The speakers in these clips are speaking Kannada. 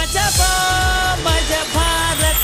ಮಜಬ ಮಜ ಭಾರತ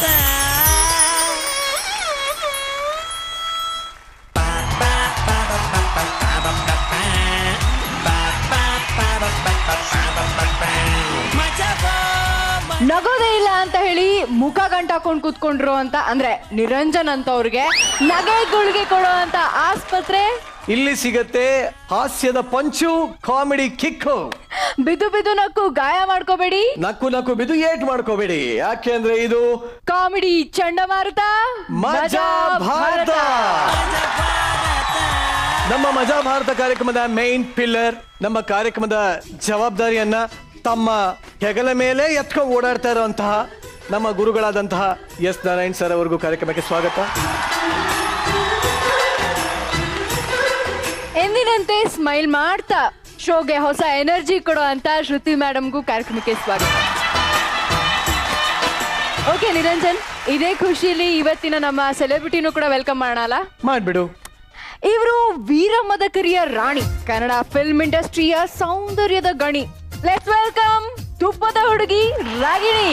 ನಗೋದೇ ಇಲ್ಲ ಅಂತ ಹೇಳಿ ಮುಖ ಗಂಟ ಹಾಕೊಂಡ್ ಕೂತ್ಕೊಂಡ್ರು ಅಂತ ಅಂದ್ರೆ ನಿರಂಜನ್ ಅಂತ ಅವ್ರಿಗೆ ನಗೆ ಗುಳಿಗೆ ಕೊಡೋ ಅಂತ ಆಸ್ಪತ್ರೆ ಇಲ್ಲಿ ಸಿಗತ್ತೆ ಹಾಸ್ಯದ ಪಂಚು ಕಾಮಿಡಿ ಕಿಕ್ಕು ಬಿದು ಬಿದು ನಕ್ಕು ಗಾಯ ಮಾಡ್ಕೋಬೇಡಿ ನಕ್ಕು ನಕ್ಕು ಬಿದು ಏಟ್ ಮಾಡ್ಕೋಬೇಡಿ ಯಾಕೆಂದ್ರೆ ಇದು ಕಾಮಿಡಿ ಚಂಡಮಾರುತ ಮಜಾ ಭಾರತ ನಮ್ಮ ಮಜಾ ಭಾರತ ಕಾರ್ಯಕ್ರಮದ ಮೇನ್ ಪಿಲ್ಲರ್ ನಮ್ಮ ಕಾರ್ಯಕ್ರಮದ ಜವಾಬ್ದಾರಿಯನ್ನ ತಮ್ಮ ಹೆಗಲ ಮೇಲೆ ಎತ್ಕೊಂಡು ಓಡಾಡ್ತಾ ಇರುವಂತಹ ನಮ್ಮ ಗುರುಗಳಾದಂತಹ ಎಸ್ ನಾರಾಯಣ್ ಸರ್ ಅವರಿಗೂ ಕಾರ್ಯಕ್ರಮಕ್ಕೆ ಸ್ವಾಗತ ಎಂದಿನಂತೆ ಸ್ಮೈಲ್ ಮಾಡ್ತಾ ಶೋಗೆ ಹೊಸ ಎನರ್ಜಿ ಕೊಡೋ ಅಂತ ಶ್ರುತಿ ಮೇಡಮ್ಗೂ ಕಾರ್ಯಕ್ರಮಕ್ಕೆ ಸ್ವಾಗತ ಓಕೆ ನಿರಂಜನ್ ಇದೇ ಖುಷಿಲಿ ಇವತ್ತಿನ ನಮ್ಮ ಸೆಲೆಬ್ರಿಟಿನೂ ಕೂಡ ವೆಲ್ಕಮ್ ಮಾಡೋಣ ಮಾಡ್ಬಿಡು ಇವರು ವೀರಮ್ಮದ ಕರಿಯ ರಾಣಿ ಕನ್ನಡ ಫಿಲ್ಮ್ ಇಂಡಸ್ಟ್ರಿಯ ಸೌಂದರ್ಯದ ಗಣಿ ಲೆಟ್ಸ್ ವೆಲ್ಕಮ್ ತುಪ್ಪದ ಹುಡುಗಿ ರಾಗಿಣಿ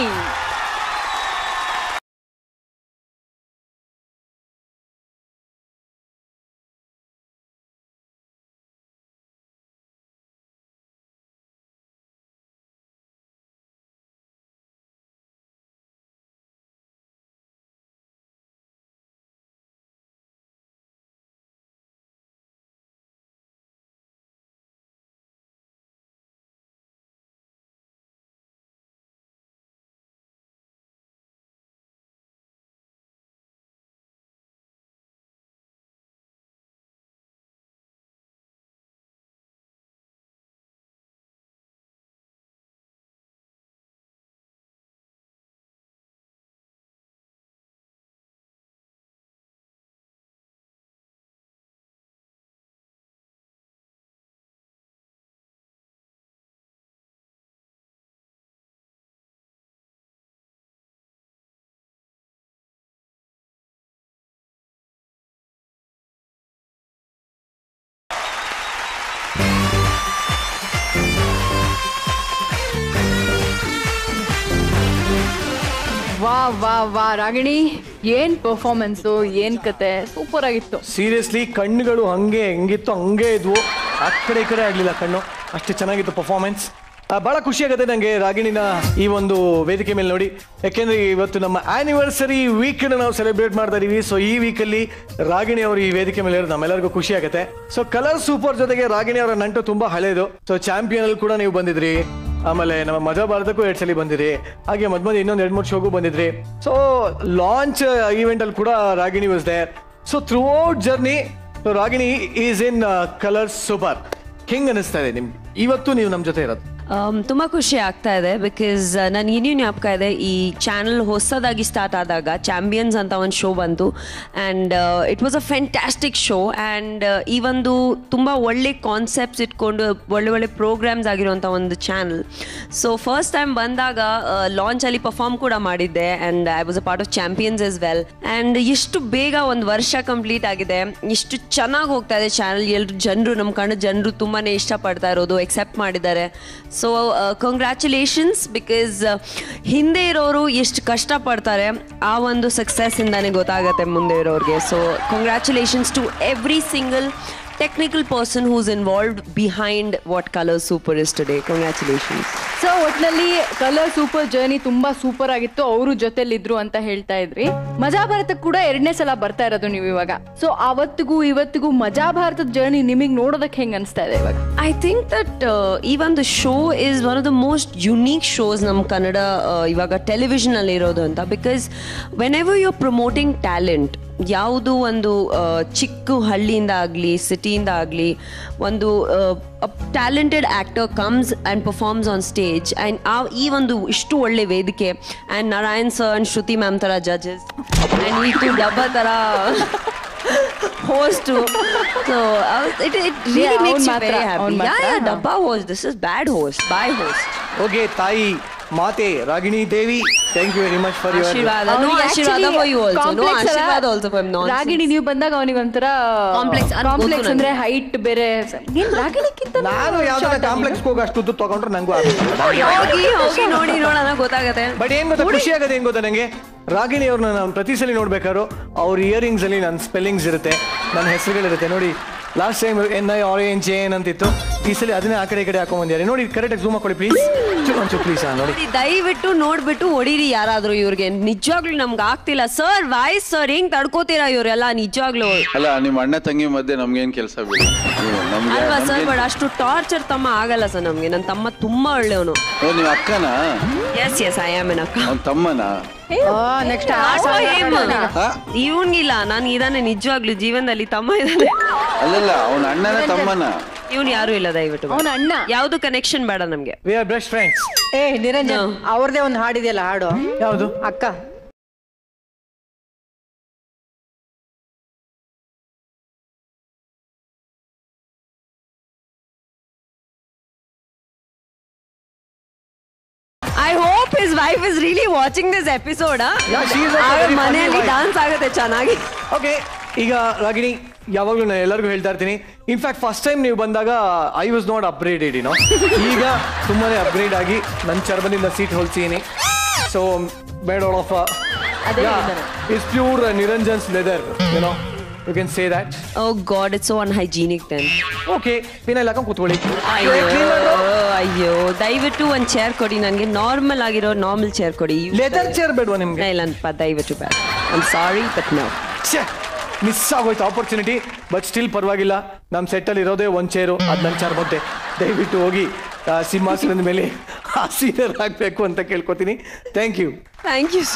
ವಾ ವಾ ವಾ ರಾಗಿಣಿ ಏನ್ ಪರ್ಫಾರ್ಮೆನ್ಸು ಏನ್ ಕತೆ ಸೂಪರ್ ಆಗಿತ್ತು ಸೀರಿಯಸ್ಲಿ ಕಣ್ಣುಗಳು ಹಂಗೆ ಹೆಂಗಿತ್ತು ಹಂಗೆ ಇದ್ವು ಆ ಕಡೆ ಈ ಕಡೆ ಆಗ್ಲಿಲ್ಲ ಕಣ್ಣು ಅಷ್ಟು ಚೆನ್ನಾಗಿತ್ತು ಪರ್ಫಾರ್ಮೆನ್ಸ್ ಬಹಳ ಖುಷಿ ಆಗುತ್ತೆ ನಂಗೆ ರಾಗಿಣಿನ ಈ ಒಂದು ವೇದಿಕೆ ಮೇಲೆ ನೋಡಿ ಯಾಕೆಂದ್ರೆ ಇವತ್ತು ನಮ್ಮ ಆನಿವರ್ಸರಿ ವೀಕ್ ನಾವು ಸೆಲೆಬ್ರೇಟ್ ಮಾಡ್ತಾ ಇದೀವಿ ಸೊ ಈ ವೀಕಲ್ಲಿ ರಾಗಿಣಿ ಅವರು ಈ ವೇದಿಕೆ ಮೇಲೆ ಇರೋದು ನಮ್ಮೆಲ್ಲರಿಗೂ ಖುಷಿ ಆಗುತ್ತೆ ಸೊ ಕಲರ್ ಸೂಪರ್ ಜೊತೆಗೆ ರಾಗಿಣಿ ಅವರ ನಂಟು ತುಂಬಾ ಹಳೇದು ಸೊ ಚಾಂಪಿಯನ್ ಅಲ್ಲಿ ಕೂಡ ನೀವು ಬಂದಿದ್ರಿ ಆಮೇಲೆ ನಮ್ಮ ಮಜಾ ಭಾರತಕ್ಕೂ ಎರಡ್ ಸಲ ಬಂದಿರಿ ಹಾಗೆ ಮಧ್ಯ ಮಧ್ಯ ಇನ್ನೊಂದು ಎರಡು ಮೂರು ಶೋಗೂ ಬಂದಿದ್ರಿ ಸೊ ಲಾಂಚ್ ಈವೆಂಟ್ ಅಲ್ಲಿ ಕೂಡ Ragini was there so throughout journey Ragini is in colour super ಹೆಂಗ್ ಅನಿಸ್ತಾ ಇದೆ ನಿಮ್ಗೆ ಇವತ್ತು ನೀವು ನಮ್ಮ ಜೊತೆ ಇರೋದು ಆಮ್, ತುಂಬಾ ಖುಷಿ ಆಗ್ತಾ ಇದೆ ಬಿಕಾಸ್ ನನಗೆ ಇನ್ನೂ ಜ್ಞಾಪಕ ಇದೆ ಈ ಚಾನಲ್ ಹೊಸದಾಗಿ ಸ್ಟಾರ್ಟ್ ಆದಾಗ ಚಾಂಪಿಯನ್ಸ್ ಅಂತ ಒಂದು ಶೋ ಬಂತು and it was a fantastic show and ಈ ಒಂದು ತುಂಬ ಒಳ್ಳೆ ಕಾನ್ಸೆಪ್ಟ್ಸ್ ಇಟ್ಕೊಂಡು ಒಳ್ಳೆ ಒಳ್ಳೆ ಪ್ರೋಗ್ರಾಮ್ಸ್ ಆಗಿರುವಂಥ ಒಂದು ಚಾನಲ್ ಸೊ ಫಸ್ಟ್ ಟೈಮ್ ಬಂದಾಗ ಲಾಂಚಲ್ಲಿ ಪರ್ಫಾರ್ಮ್ ಕೂಡ ಮಾಡಿದ್ದೆ and I was a part of champions as well and ಎಷ್ಟು ಬೇಗ ಒಂದು ವರ್ಷ ಕಂಪ್ಲೀಟ್ ಆಗಿದೆ ಇಷ್ಟು ಚೆನ್ನಾಗಿ ಹೋಗ್ತಾ ಇದೆ ಚಾನಲ್ ಎಲ್ಲರೂ ಜನರು ನಮ್ಮ ಕಣ್ಣು ಜನರು ತುಂಬಾ ಇಷ್ಟಪಡ್ತಾ ಇರೋದು ಎಕ್ಸೆಪ್ಟ್ ಮಾಡಿದ್ದಾರೆ ಸೊ ಕಂಗ್ರ್ಯಾಚುಲೇಷನ್ಸ್ ಬಿಕಾಸ್ ಹಿಂದೆ ಇರೋರು ಎಷ್ಟು ಕಷ್ಟಪಡ್ತಾರೆ ಆ ಒಂದು ಸಕ್ಸಸ್ಸಿಂದಾನೇ ಗೊತ್ತಾಗತ್ತೆ ಮುಂದೆ ಇರೋರಿಗೆ so congratulations to every single technical person who's involved behind what colour super is today congratulations so ಒಟ್ನಲ್ಲಿ ಕಲರ್ ಸೂಪರ್ ಜರ್ನಿ ತುಂಬಾ ಸೂಪರ್ ಆಗಿತ್ತು ಅವರು ಜೊತೆಲಿದ್ರು ಅಂತ ಹೇಳ್ತಾ ಇದ್ರಿ ಮಜಾ ಭಾರತಕ್ಕೆ ಕೂಡ ಎರಡನೇ ಸಲ ಬರ್ತಾ ಇರೋದು ನೀವು ಇವಾಗ ಸೊ ಅವತ್ತಿಗೂ ಇವತ್ತಿಗೂ ಮಜಾ ಭಾರತದ ಜರ್ನಿ ನಿಮಗೆ ನೋಡೋದಕ್ಕೆ ಹೆಂಗ್ ಅನಿಸ್ತಾ ಇದೆ ಇವಾಗ ಐ ಥಿಂಕ್ ದಟ್ ಈ ಒಂದು show is one of the most unique shows ನಮ್ಮ ಕನ್ನಡ ಆ, ಇವಾಗ ಟೆಲಿವಿಷನ್ ಅಲ್ಲಿ ಇರೋದು ಅಂತ because whenever you promoting talent ಯಾವುದು ಒಂದು ಆ, ಚಿಕ್ಕ ಹಳ್ಳಿಯಿಂದ ಆಗಲಿ ಸಿಟಿಯಿಂದ ಆಗಲಿ ಒಂದು talented actor comes and performs on stage and ಆ ಈ ಒಂದು ಇಷ್ಟು ಒಳ್ಳೆ ವೇದಿಕೆ and Narayan sir and Shruti ma'am ಥರ ಜಡ್ಜಸ್ ಆ್ಯಂಡ್ ಇದು ಡಬ್ಬ ಥರ host to so uh, it, it really Yeah, makes ಅವ್ನ್ you ಮಾತ್ರ, very happy ಅವ್ನ್ yeah ಮಾತ್ರ, yeah ಹಾ. dabba host this is bad host bye host okay ತಾಯಿ ಮಾತೆ ರಾಗಿಣಿ ದೇವಿ thank you very much for your ಆಶೀರ್ವಾದ ನೋ ಅವ್ನಿಗೆ ಆಶೀರ್ವಾದ actually for you also no complex ಅಲ್ಲ. ಆಶೀರ್ವಾದ ಆಲ್ಸೋ ಫಾರ್ ನಾನ್ ರಾಗಿಣಿ ನೀವು ಬಂದಾಗ ಅವನಿಗೆ ಒಂಥರ Complex, ಅದು ಗೊತ್ತು ಕಾಂಪ್ಲೆಕ್ಸ್ ನಂಗೆ. ಅಂದ್ರೆ ಹೈಟ್ ಬೇರೆ ಏನ್ ರಾಗಿಣಿಕ್ಕಿಂತ ನಾನು ಯಾವ್ದಾರ ಕಾಂಪ್ಲೆಕ್ಸ್ ಹೋಗಿ ಅಷ್ಟು ಉದ್ದು ತಗೊಂಡ್ರೆ ನಂಗೂ ಆಗುತ್ತೆ ಹೋಗಿ ಹೋಗಿ ನೋಡಿ ನೋಡೋಣ ಗೊತ್ತಾಗತ್ತೆ ಬಟ್ ಏನ್ ಗೊತ್ತಾ ಖುಷಿ ಆಗೋದು ಏನ್ ಗೊತ್ತಾ ನಂಗೆ ರಾಗಿಣಿ ಅವ್ರನ್ನ ನಾನು ಪ್ರತಿ ಸಲ ನೋಡ್ಬೇಕಾದ್ರು ಅವ್ರ ಇಯರಿಂಗ್ಸ್ ಅಲ್ಲಿ ನನ್ನ ಸ್ಪೆಲ್ಲಿಂಗ್ಸ್ ಇರುತ್ತೆ ನನ್ನ ಹೆಸರುಗಳಿರುತ್ತೆ ನೋಡಿ last time N I orange ಏನ್ ಅಂತಿತ್ತು ಈ ಸಲ ಅದನ್ನೇ ಆ ಕಡೆ ಈ ಕಡೆ ಹಾಕೊಂಡ್ ಬಂದಿದ್ದಾರೆ ನೋಡಿ ಕರೆಕ್ಟ್ ಝೂಮ್ ಹಾಕೊಳ್ಳಿ ಪ್ಲೀಸ್ ಒಂಚೂರು ಪ್ಲೀಸ್ ನೋಡಿ ನೋಡಿ, ದಯವಿಟ್ಟು ನೋಡ್ಬಿಟ್ಟು ಹೊಡೀರಿ ಯಾರಾದ್ರೂ ಇವ್ರಿಗೆ ನಿಜವಾಗ್ಲೂ ನಮ್ಗೆ ಆಗ್ತಿಲ್ಲ ಸರ್ ವಾಯ್ಸ್ ಸರ್ ಹೆಂಗ್ ತಡ್ಕೋತೀರಾ ಇವ್ರೆಲ್ಲ ನಿಜವಾಗ್ಲೂ ಅಲ್ಲ ನಿಮ್ಮ ಅಣ್ಣ ತಂಗಿ ಮಧ್ಯೆ ನಮ್ಗೇನ್ ಕೆಲಸ ಬಿಡಿ ನೀವು ನಮ್ಗೆ ಅಲ್ವಾ ಸರ್ ನಮ್ಗೇನ್- ಬಟ್ ಅಷ್ಟು ಟಾರ್ಚರ್ ತಮ್ಮ ಆಗಲ್ಲ ಸರ್ ನಮ್ಗೆ ನನ್ನ ತಮ್ಮ ತುಂಬಾ ಒಳ್ಳೆಯವನು ಓ ನೀವು ಅಕ್ಕನ ಎಸ್ ಎಸ್ ಐ ಆಮ್ ಎನ್ ಅಕ್ಕ ಅವ್ನ ತಮ್ಮನ ನೆಕ್ಸ್ಟ್ ಇವನ್ಗಿಲ್ಲ ನಾನು ಇದಾನೆ ನಿಜವಾಗ್ಲೂ ಜೀವನದಲ್ಲಿ ತಮ್ಮ ಇದ್ದಾನೆ ಅಲ್ಲಲ್ಲ ಅವನ ಅಣ್ಣನ ತಮ್ಮನ ಇವನ್ ಯಾರು ಇಲ್ಲ ದಯವಿಟ್ಟು ಅವನ ಅಣ್ಣ ಯಾವ್ದು ಕನೆಕ್ಷನ್ ಬೇಡ ನಮ್ಗೆ ವಿ ಆರ್ ಬೆಸ್ಟ್ ಫ್ರೆಂಡ್ಸ್ ಏ ನಿರಂಜನ್ ಅವ್ರದೇ ಒಂದು ಹಾಡಿದೆಯಲ್ಲ ಹಾಡು ಯಾವುದು ಅಕ್ಕ I hope his wife is really watching this episode Yeah, she is also very funny ಮನೆಯಲ್ಲಿ wife. ಡಾನ್ಸ್ ಆಗುತ್ತೆ ಚೆನ್ನಾಗಿ ಓಕೆ ಈಗ ರಾಗಿಣಿ ಯಾವಾಗಲೂ ನಾನು ಎಲ್ಲರಿಗೂ ಹೇಳ್ತಾ ಇರ್ತೀನಿ ಇನ್ಫ್ಯಾಕ್ಟ್ ಫಸ್ಟ್ ಟೈಮ್ ನೀವು ಬಂದಾಗ ಐ ವಾಸ್ ನಾಟ್ ಅಪ್ಗ್ರೇಡೆಡ್ ಏನೋ ಈಗ ತುಂಬಾನೇ ಅಪ್ಗ್ರೇಡ್ ಆಗಿ ನನ್ನ ಚರ್ಮದಿಂದ ಸೀಟ್ ಹೊಲ್ಸಿದ್ದೀನಿ ಸೊ ಮೇಡ್ ಔಟ್ ಆಫ್ ಅದೇ ಹೇಳ್ತಾರೆ. ಇಟ್ಸ್ ಪ್ಯೂರ್ ನಿರಂಜನ್ಸ್ leather you know you can say that oh god it's so unhygienic then okay phenyl ಹಾಕೊಂಡು ಕೂತ್ಕೊಳ್ಳಿ ಅಯ್ಯೋ ಅಯ್ಯೋ ದಯವಿಟ್ಟು ಒಂದ್ ಚೇರ್ ಕೊಡಿ ನನಗೆ ನಾರ್ಮಲ್ ಆಗಿರೋ ನಾರ್ಮಲ್ ಚೇರ್ ಕೊಡಿ ಲೆದರ್ ಚೇರ್ ಬೇಡವಾ ನಿಮ್ಗೆ ಇಲ್ಲಪ್ಪ ದಯವಿಟ್ಟು ಬೇಡ I'm sorry but no miss ಆಗೋಯ್ತು ಆಪರ್ಚುನಿಟಿ ಬಟ್ ಸ್ಟಿಲ್ ಪರವಾಗಿಲ್ಲ ನಮ್ಮ ಸೆಟ್ಟಲ್ಲಿ ಇರೋದೇ ಒಂದು ಚೇರು ಅದು ನನ್ನ ಚಾರ್ ಬಂತೆ ದಯವಿಟ್ಟು ಹೋಗಿ ಆ, ಸಿಂಹಾಸನದ ಮೇಲೆ ಆಸೀನರ್ ಹಾಕಬೇಕು ಅಂತ ಕೇಳ್ಕೊತೀನಿ ಥ್ಯಾಂಕ್ ಯು ಥ್ಯಾಂಕ್ ಯು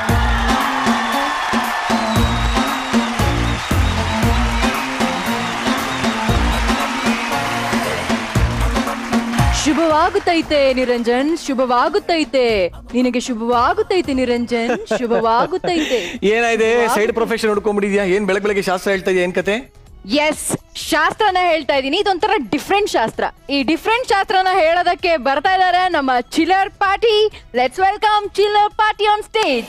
ಶುಭವಾಗುತ್ತೈತೆ ನಿರಂಜನ್ ಶುಭವಾಗುತ್ತೈತೆ ನಿನಗೆ ಶುಭವಾಗುತ್ತೈತೆ ನಿರಂಜನ್ ಶುಭವಾಗುತ್ತೈತೆ ಏನಾಯ್ತು ಸೈಡ್ ಪ್ರೊಫೆಷನ್ ಹುಡ್ಕೊಂಡ್ಬಿಟ್ಟಿದ್ಯಾ ಏನ್ ಬೆಳಗ್ಗೆ ಬೆಳಗ್ಗೆ ಶಾಸ್ತ್ರ ಹೇಳ್ತಾ ಇದೆಯಾ ಏನ್ ಕತೆ ಎಸ್ ಶಾಸ್ತ್ರನ ಹೇಳ್ತಾ ಇದ್ದೀನಿ ಇದೊಂಥರ ಡಿಫ್ರೆಂಟ್ ಶಾಸ್ತ್ರ ಈ ಡಿಫ್ರೆಂಟ್ ಶಾಸ್ತ್ರನ ಹೇಳೋದಕ್ಕೆ ಬರ್ತಾ ಇದ್ದಾರೆ ನಮ್ಮ Chillar party let's welcome Chillar party on stage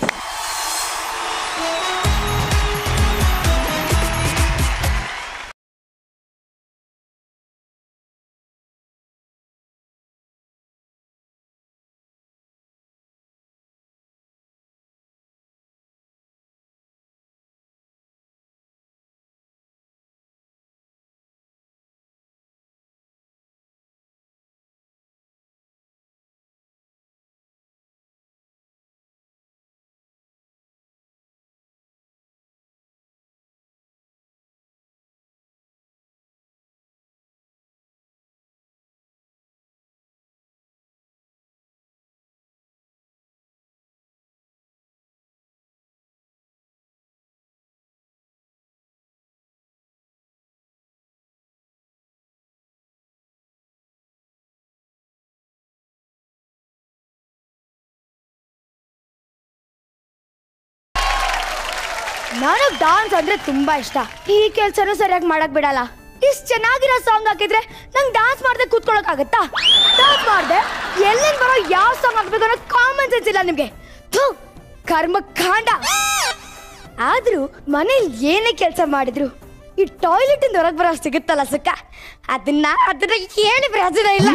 ನನಗ್ ಡಾನ್ಸ್ ಅಂದ್ರೆ ತುಂಬಾ ಇಷ್ಟ ಈ ಕೆಲ್ಸನೂ ಸರಿಯಾಗಿ ಮಾಡಕ್ ಬಿಡಲ್ಲ ಇಷ್ಟ್ ಚೆನ್ನಾಗಿರೋ ಸಾಂಗ್ ಹಾಕಿದ್ರೆ ನಂಗೆ ಡಾನ್ಸ್ ಮಾಡ್ದೆ ಕೂತ್ಕೊಳಕ್ ಆಗತ್ತಾ ಡಾನ್ಸ್ ಮಾಡ್ದೆ ಎಲ್ಲಿಂದ ಬರೋ ಯಾವ ಸಾಂಗ್ ಹಾಕ್ಬೇಕು ಅನ್ನೋ ಕಾಮನ್ ಸೆನ್ಸ್ ಇಲ್ಲ ನಿಮ್ಗೆ ಥು, ಕರ್ಮ ಕಾಂಡ ಆದ್ರೂ ಮನೇಲಿ ಏನೇ ಕೆಲಸ ಮಾಡಿದ್ರು ಈ ಟಾಯ್ಲೆಟ್ ಇಂದ ಹೊರಗೆ ಬರೋ ಸಿಗುತ್ತಲ್ಲ ಸುಖ ಅದನ್ನ ಅದನ್ನ ಏನು ಪ್ರಯೋಜನ ಇಲ್ಲ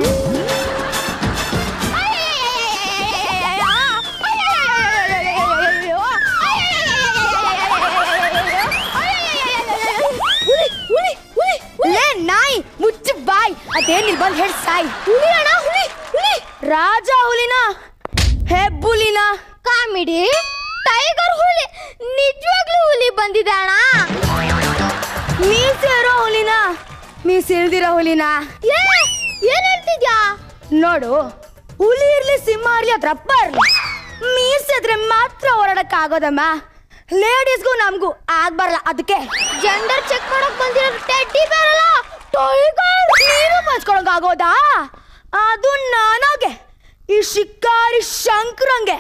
ಹುಲಿ, ಹುಲಿ, ಹುಲಿ, ಹುಲಿ. ಲೇ ನಾಯಿ ಮುಚ್ಚು ಬಾಯ್ ಅದೇನಿಲ್ ಬಂದ್ ಹೇಳಿ ಸಾಯಿ ಹುಲಿ ಅಣ್ಣ ಹುಲಿ ಹುಲಿ ರಾಜ ಹುಲಿನ ಹೆಬ್ಬುಲಿನ ಕಾಮಿಡಿ ಟೈಗರ್ ಹುಲಿ ನಿಜವಾಗ್ಲೂ ಹುಲಿ ಬಂದಿದೆ ಅಣ್ಣ ಮೀಸೆ ಇರೋ ಹುಲಿನ ಮೀಸೆ ಇಲ್ದಿರೋ ಹುಲಿನ ಏ ಏನ್ ಹೇಳ್ತಿದ್ಯಾ ನೋಡು ಹುಲಿ ಇರ್ಲಿ ಸಿಂಹ ಇರ್ಲಿ ಅದ್ರ ಅಪ್ಪ ಇರ್ಲಿ ಮೀಸಿದ್ರೆ ಮಾತ್ರ ಓಡಾಡಕ್ ಆಗೋದಮ್ಮ ಲೇಡೀಸ್ಗೂ ನಮಗೂ ಆಗ್ಬಾರಲ್ಲ ಅದಕ್ಕೆ ಜೆಂಡರ್ ಚೆಕ್ ಮಾಡಕ್ ಬಂದಿರೋ ಟೆಡ್ಡಿ ಬೇರಲ್ಲ ಟೈಗರ್ ನೀರು ಮಚ್ಕೊಳಕ್ ಆಗೋದಾ ಅದು ನನಗೆ ಈ ಶಿಕಾರಿ ಶಂಕರಂಗೆ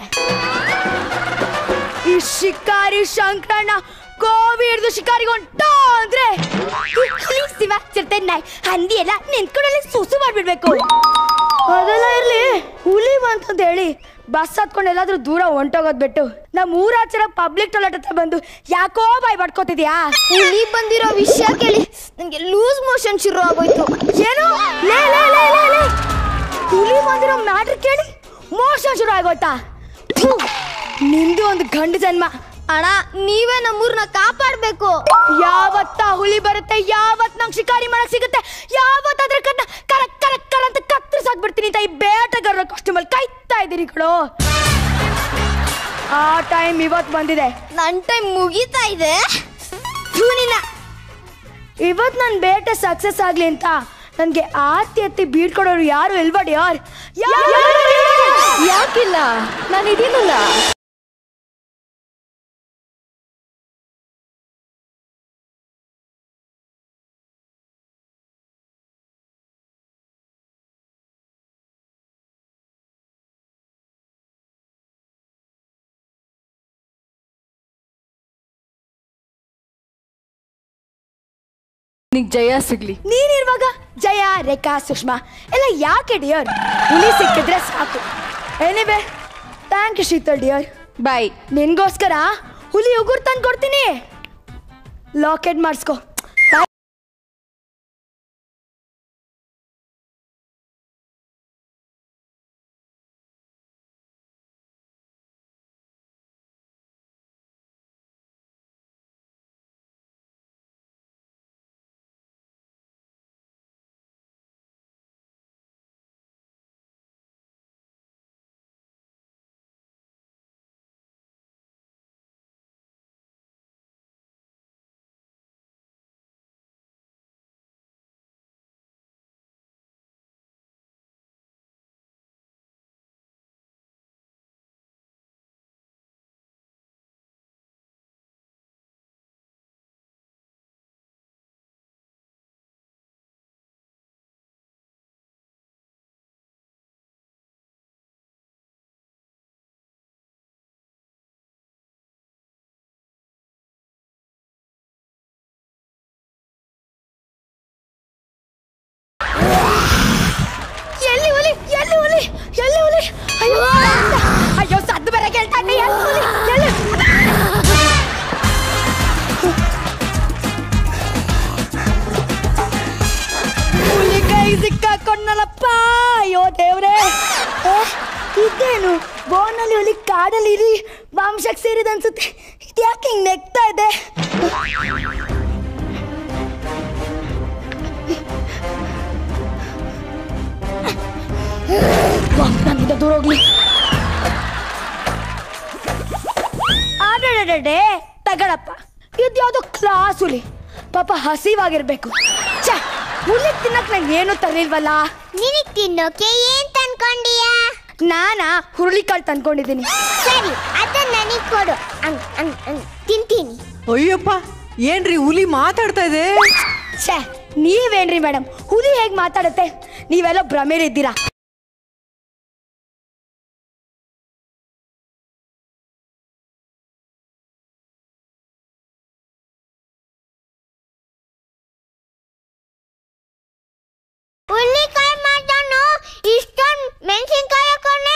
ಈ ಶಿಕಾರಿ ಶಂಕರಣ್ಣ ಕೋವಿ ಹಿಡಿದು ಶಿಕಾರಿಗೆ ಹೊಂಟ ಅಂದ್ರೆ ಹುಲಿ ಸಿಂಹ ಚಿರತೆ ನಾಯಿ ಹಂದಿ ಎಲ್ಲ ನಿಂತ್ಕೊಂಡಲ್ಲಿ ಸುಸು ಮಾಡ್ಬಿಡ್ಬೇಕು ಅದೆಲ್ಲ ಇರ್ಲಿ ಹುಲಿ ಬಂತಂತ ಹೇಳಿ ಬಸ್ ಹತ್ಕೊಂಡು ಎಲ್ಲಾದ್ರೂ ದೂರ ಹೊಂಟೋಗೋದ್ ಬಿಟ್ಟು ನಮ್ಮ ಊರಾಚರ ಪಬ್ಲಿಕ್ ಟಾಯ್ಲೆಟ್ ಹತ್ರ ಬಂದು ಯಾಕೋ ಬಾಯ್ ಬಡ್ಕೋತಿದ್ಯಾ ಹುಲಿ ಬಂದಿರೋ ವಿಷಯ ಕೇಳಿ ನಂಗೆ ಲೂಸ್ ಮೋಷನ್ ಶುರು ಆಗೋಯ್ತು ಏನು ಲೇ ಲೇ ಲೇ ಲೇ ಲೇ ಹುಲಿ ಬಂದಿರೋ ಮ್ಯಾಟ್ರ್ ಕೇಳಿ ಮೋಷನ್ ಶುರು ಆಗೋಯ್ತಾ ಥು, ನಿಂದು ಒಂದು ಗಂಡು ಜನ್ಮ ಅಣ್ಣ ನೀವೇ ನಮ್ಮೂರ್ನ ಕಾಪಾಡ್ಬೇಕು ಯಾವತ್ತ ಹುಲಿ ಬರುತ್ತೆ ಯಾವತ್ ನಂಗೆ ಶಿಕಾರಿ ಮಾಡಕ್ ಸಿಗುತ್ತೆ ಯಾವತ್ ಅದ್ರ ಕನ್ನ ಕರಕ್ ಕರಕ್ ಕರ ಅಂತ ಕತ್ತರಿಸಾಕ್ಬಿಡ್ತೀನಿ ಅಂತ ಈ ಬೇಟೆಗಾರರ ಕಾಸ್ಟ್ಯೂಮಲ್ಲಿ ಕಾಯ್ತಾ ಇದ್ದೀರಿ ಕಣೋ ಆ ಟೈಮ್ ಇವತ್ ಬಂದಿದೆ ನನ್ ಟೈಮ್ ಮುಗೀತಾ ಇದೆ ಥು ನಿನ್ನ ಇವತ್ ನನ್ ಬೇಟೆ ಸಕ್ಸಸ್ ಆಗ್ಲಿ ಅಂತ ನನ್ಗೆ ಆತಿ ಎತ್ತಿ ಬೀಳ್ಕೊಡೋರು ಯಾರು ಇಲ್ಬಡಿ ಯಾರ್ ಯಾಕಿಲ್ಲ ನಾನು ಇದೀನಲ್ಲ ನಿಗ್ ಜಯ ಸಿಗ್ಲಿ ನೀನಿರುವಾಗ ಜಯ ರೇಖಾ ಸುಷ್ಮಾ ಎಲ್ಲ ಯಾಕೆ ಡಿಯರ್ ಹುಲಿ ಸಿಕ್ಕಿದ್ರೆ ಸಾಕು anyway thank you Sheetal dear bye ನಿನ್ಗೋಸ್ಕರ ಹುಲಿ ಉಗುರ್ ತಂದು ಕೊಡ್ತೀನಿ ಲಾಕೆಟ್ ಮಾಡಿಸ್ಕೊ ಎಲ್ಲಿ ಹುಲಿ ಎಲ್ಲಿ ಹುಲಿ ಎಲ್ಲಿ ಹುಲಿ ಅಯ್ಯೋ ಅಯ್ಯೋ ಸದ್ದು ಬೇರೆ ಕೇಳ್ತಾ ಇದ್ದೆ ಎಲ್ಲಿ ಹುಲಿ ಎಲ್ಲಿ ಹುಲಿ ಕೈ ಸಿಕ್ಕಾಕೊಂಡ್ನಲ್ಲಪ್ಪ ಅಯ್ಯೋ ದೇವ್ರೆ ಏ, ಇದೇನು ಬೋನಲ್ಲಿ ಹುಲಿ ಕಾಡಲ್ಲಿ ಇರಿ ವಂಶಕ್ಕೆ ಸೇರಿದ ಅನ್ಸುತ್ತೆ ಇದ್ಯಾಕೆ ಹಿಂಗ್ ನೆಗ್ತಾ ಇದೆ ವಾ, ನನ್ನಿಂದ ದೂರ ಹೋಗ್ಲಿ ಆಡಡೆ ತಗಳಪ್ಪ ಇದ್ಯಾವುದೋ ಕ್ಲಾಸ್ ಹುಲಿ ಪಾಪ ಹಸಿವಾಗಿರ್ಬೇಕು ಛೆ ಹುಲಿ ತಿನ್ನಕ್ ನಂಗೆ ಏನು ತರಲಿಲ್ವಲ್ಲ ನಿನಗ್ ತಿನ್ನೋಕೆ ಏನ್ ತಂದ್ಕೊಂಡಿಯಾ ನಾನಾ ಹುರುಳಿಕಾಳು ತಂದ್ಕೊಂಡಿದ್ದೀನಿ ಸರಿ ಅದನ್ನ ನನಗ್ ಕೊಡು ಅಂಗ್ ಅಂಗ್ ಅಂಗ್ ತಿಂತೀನಿ ಅಯ್ಯಪ್ಪ ಏನ್ರಿ ಹುಲಿ ಮಾತಾಡ್ತಾ ಇದೆ ಛೇ ನೀವೇನ್ರಿ ಮೇಡಮ್ ಹುಲಿ ಹೇಗ್ ಮಾತಾಡುತ್ತೆ ನೀವೆಲ್ಲ ಭ್ರಮೇಲಿದ್ದೀರಾ ಹುಳ್ಳಿಕಾಯಿ ಮಾಡ್ದವನು ಇಷ್ಟೊಂದು ಮೆಣಸಿನ್ಕಾಯಿ ಹಾಕೊಂಡೆ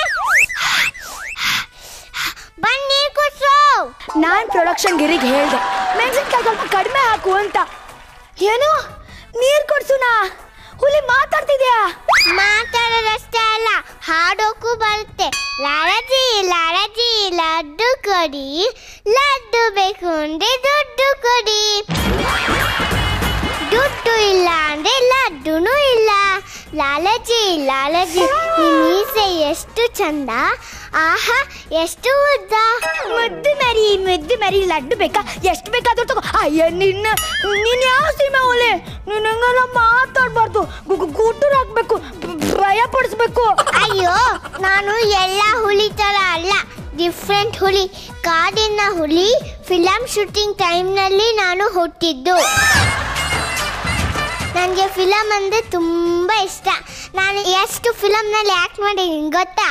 ಬಂದ್ ನೀರ್ ಕುಡ್ಸು ನಾನ್ ಪ್ರೊಡಕ್ಷನ್ ಗಿರಿಗೆ ಹೇಳ್ದೆ ಮೆಣಸಿನ್ಕಾಯಿ ಸ್ವಲ್ಪ ಕಡಿಮೆ ಹಾಕು ಅಂತ ಏನು ನೀರ್ ಕೊಡ್ಸುನಾ ಹುಲಿ ಮಾತಾಡ್ತಿದ್ಯಾ ಮಾತಾಡೋದಷ್ಟೇ ಅಲ್ಲ ಹಾಡೋಕು ಬರುತ್ತೆ ಲಾರಜಿ ಲಾರಜಿ ಲಡ್ಡು ಕೊಡಿ ಲಡ್ಡು ಬೇಕು ಅಂದ್ರೆ ದುಡ್ಡು ಕೊಡಿ ದುಡ್ಡು ಇಲ್ಲ ಅಂದ್ರೆ ಲಡ್ಡುನು ಇಲ್ಲ ಲಾಲಜಿ ಲಾಲಜಿ ನಿಮ್ ಮೀಸೆ ಎಷ್ಟು ಚಂದ ಆಹಾ ಎಷ್ಟು ಉದ್ದ ಮುದ್ದು ಮರಿ ಮುದ್ದು ಮರಿ ಲಡ್ಡು ಬೇಕಾ ಎಷ್ಟು ಬೇಕಾದ್ರೂ ತಗೋ ಅಯ್ಯ ನಿನ್ನ ನೀನ್ ಯಾವ ಸೀಮೆ ಹುಲಿ ನೀನ್ ಹಂಗೆಲ್ಲ ಮಾತಾಡ್ಬಾರ್ದು ಗುಟ್ಟೂರು ಹಾಕ್ಬೇಕು ಭಯ ಪಡಿಸ್ಬೇಕು ಅಯ್ಯೋ ನಾನು ಎಲ್ಲ ಹುಲಿ ತರ ಅಲ್ಲ ಡಿಫ್ರೆಂಟ್ ಹುಲಿ ಕಾಡಿನ ಹುಲಿ ಫಿಲಮ್ ಶೂಟಿಂಗ್ ಟೈಮ್ನಲ್ಲಿ ನಾನು ಹುಟ್ಟಿದ್ದು ನನಗೆ ಫಿಲಮ್ ಅಂದರೆ ತುಂಬ ಇಷ್ಟ ನಾನು ಎಷ್ಟು ಫಿಲಮ್ನಲ್ಲಿ ಆ್ಯಕ್ಟ್ ಮಾಡಿದ್ದೀನಿ ಗೊತ್ತಾ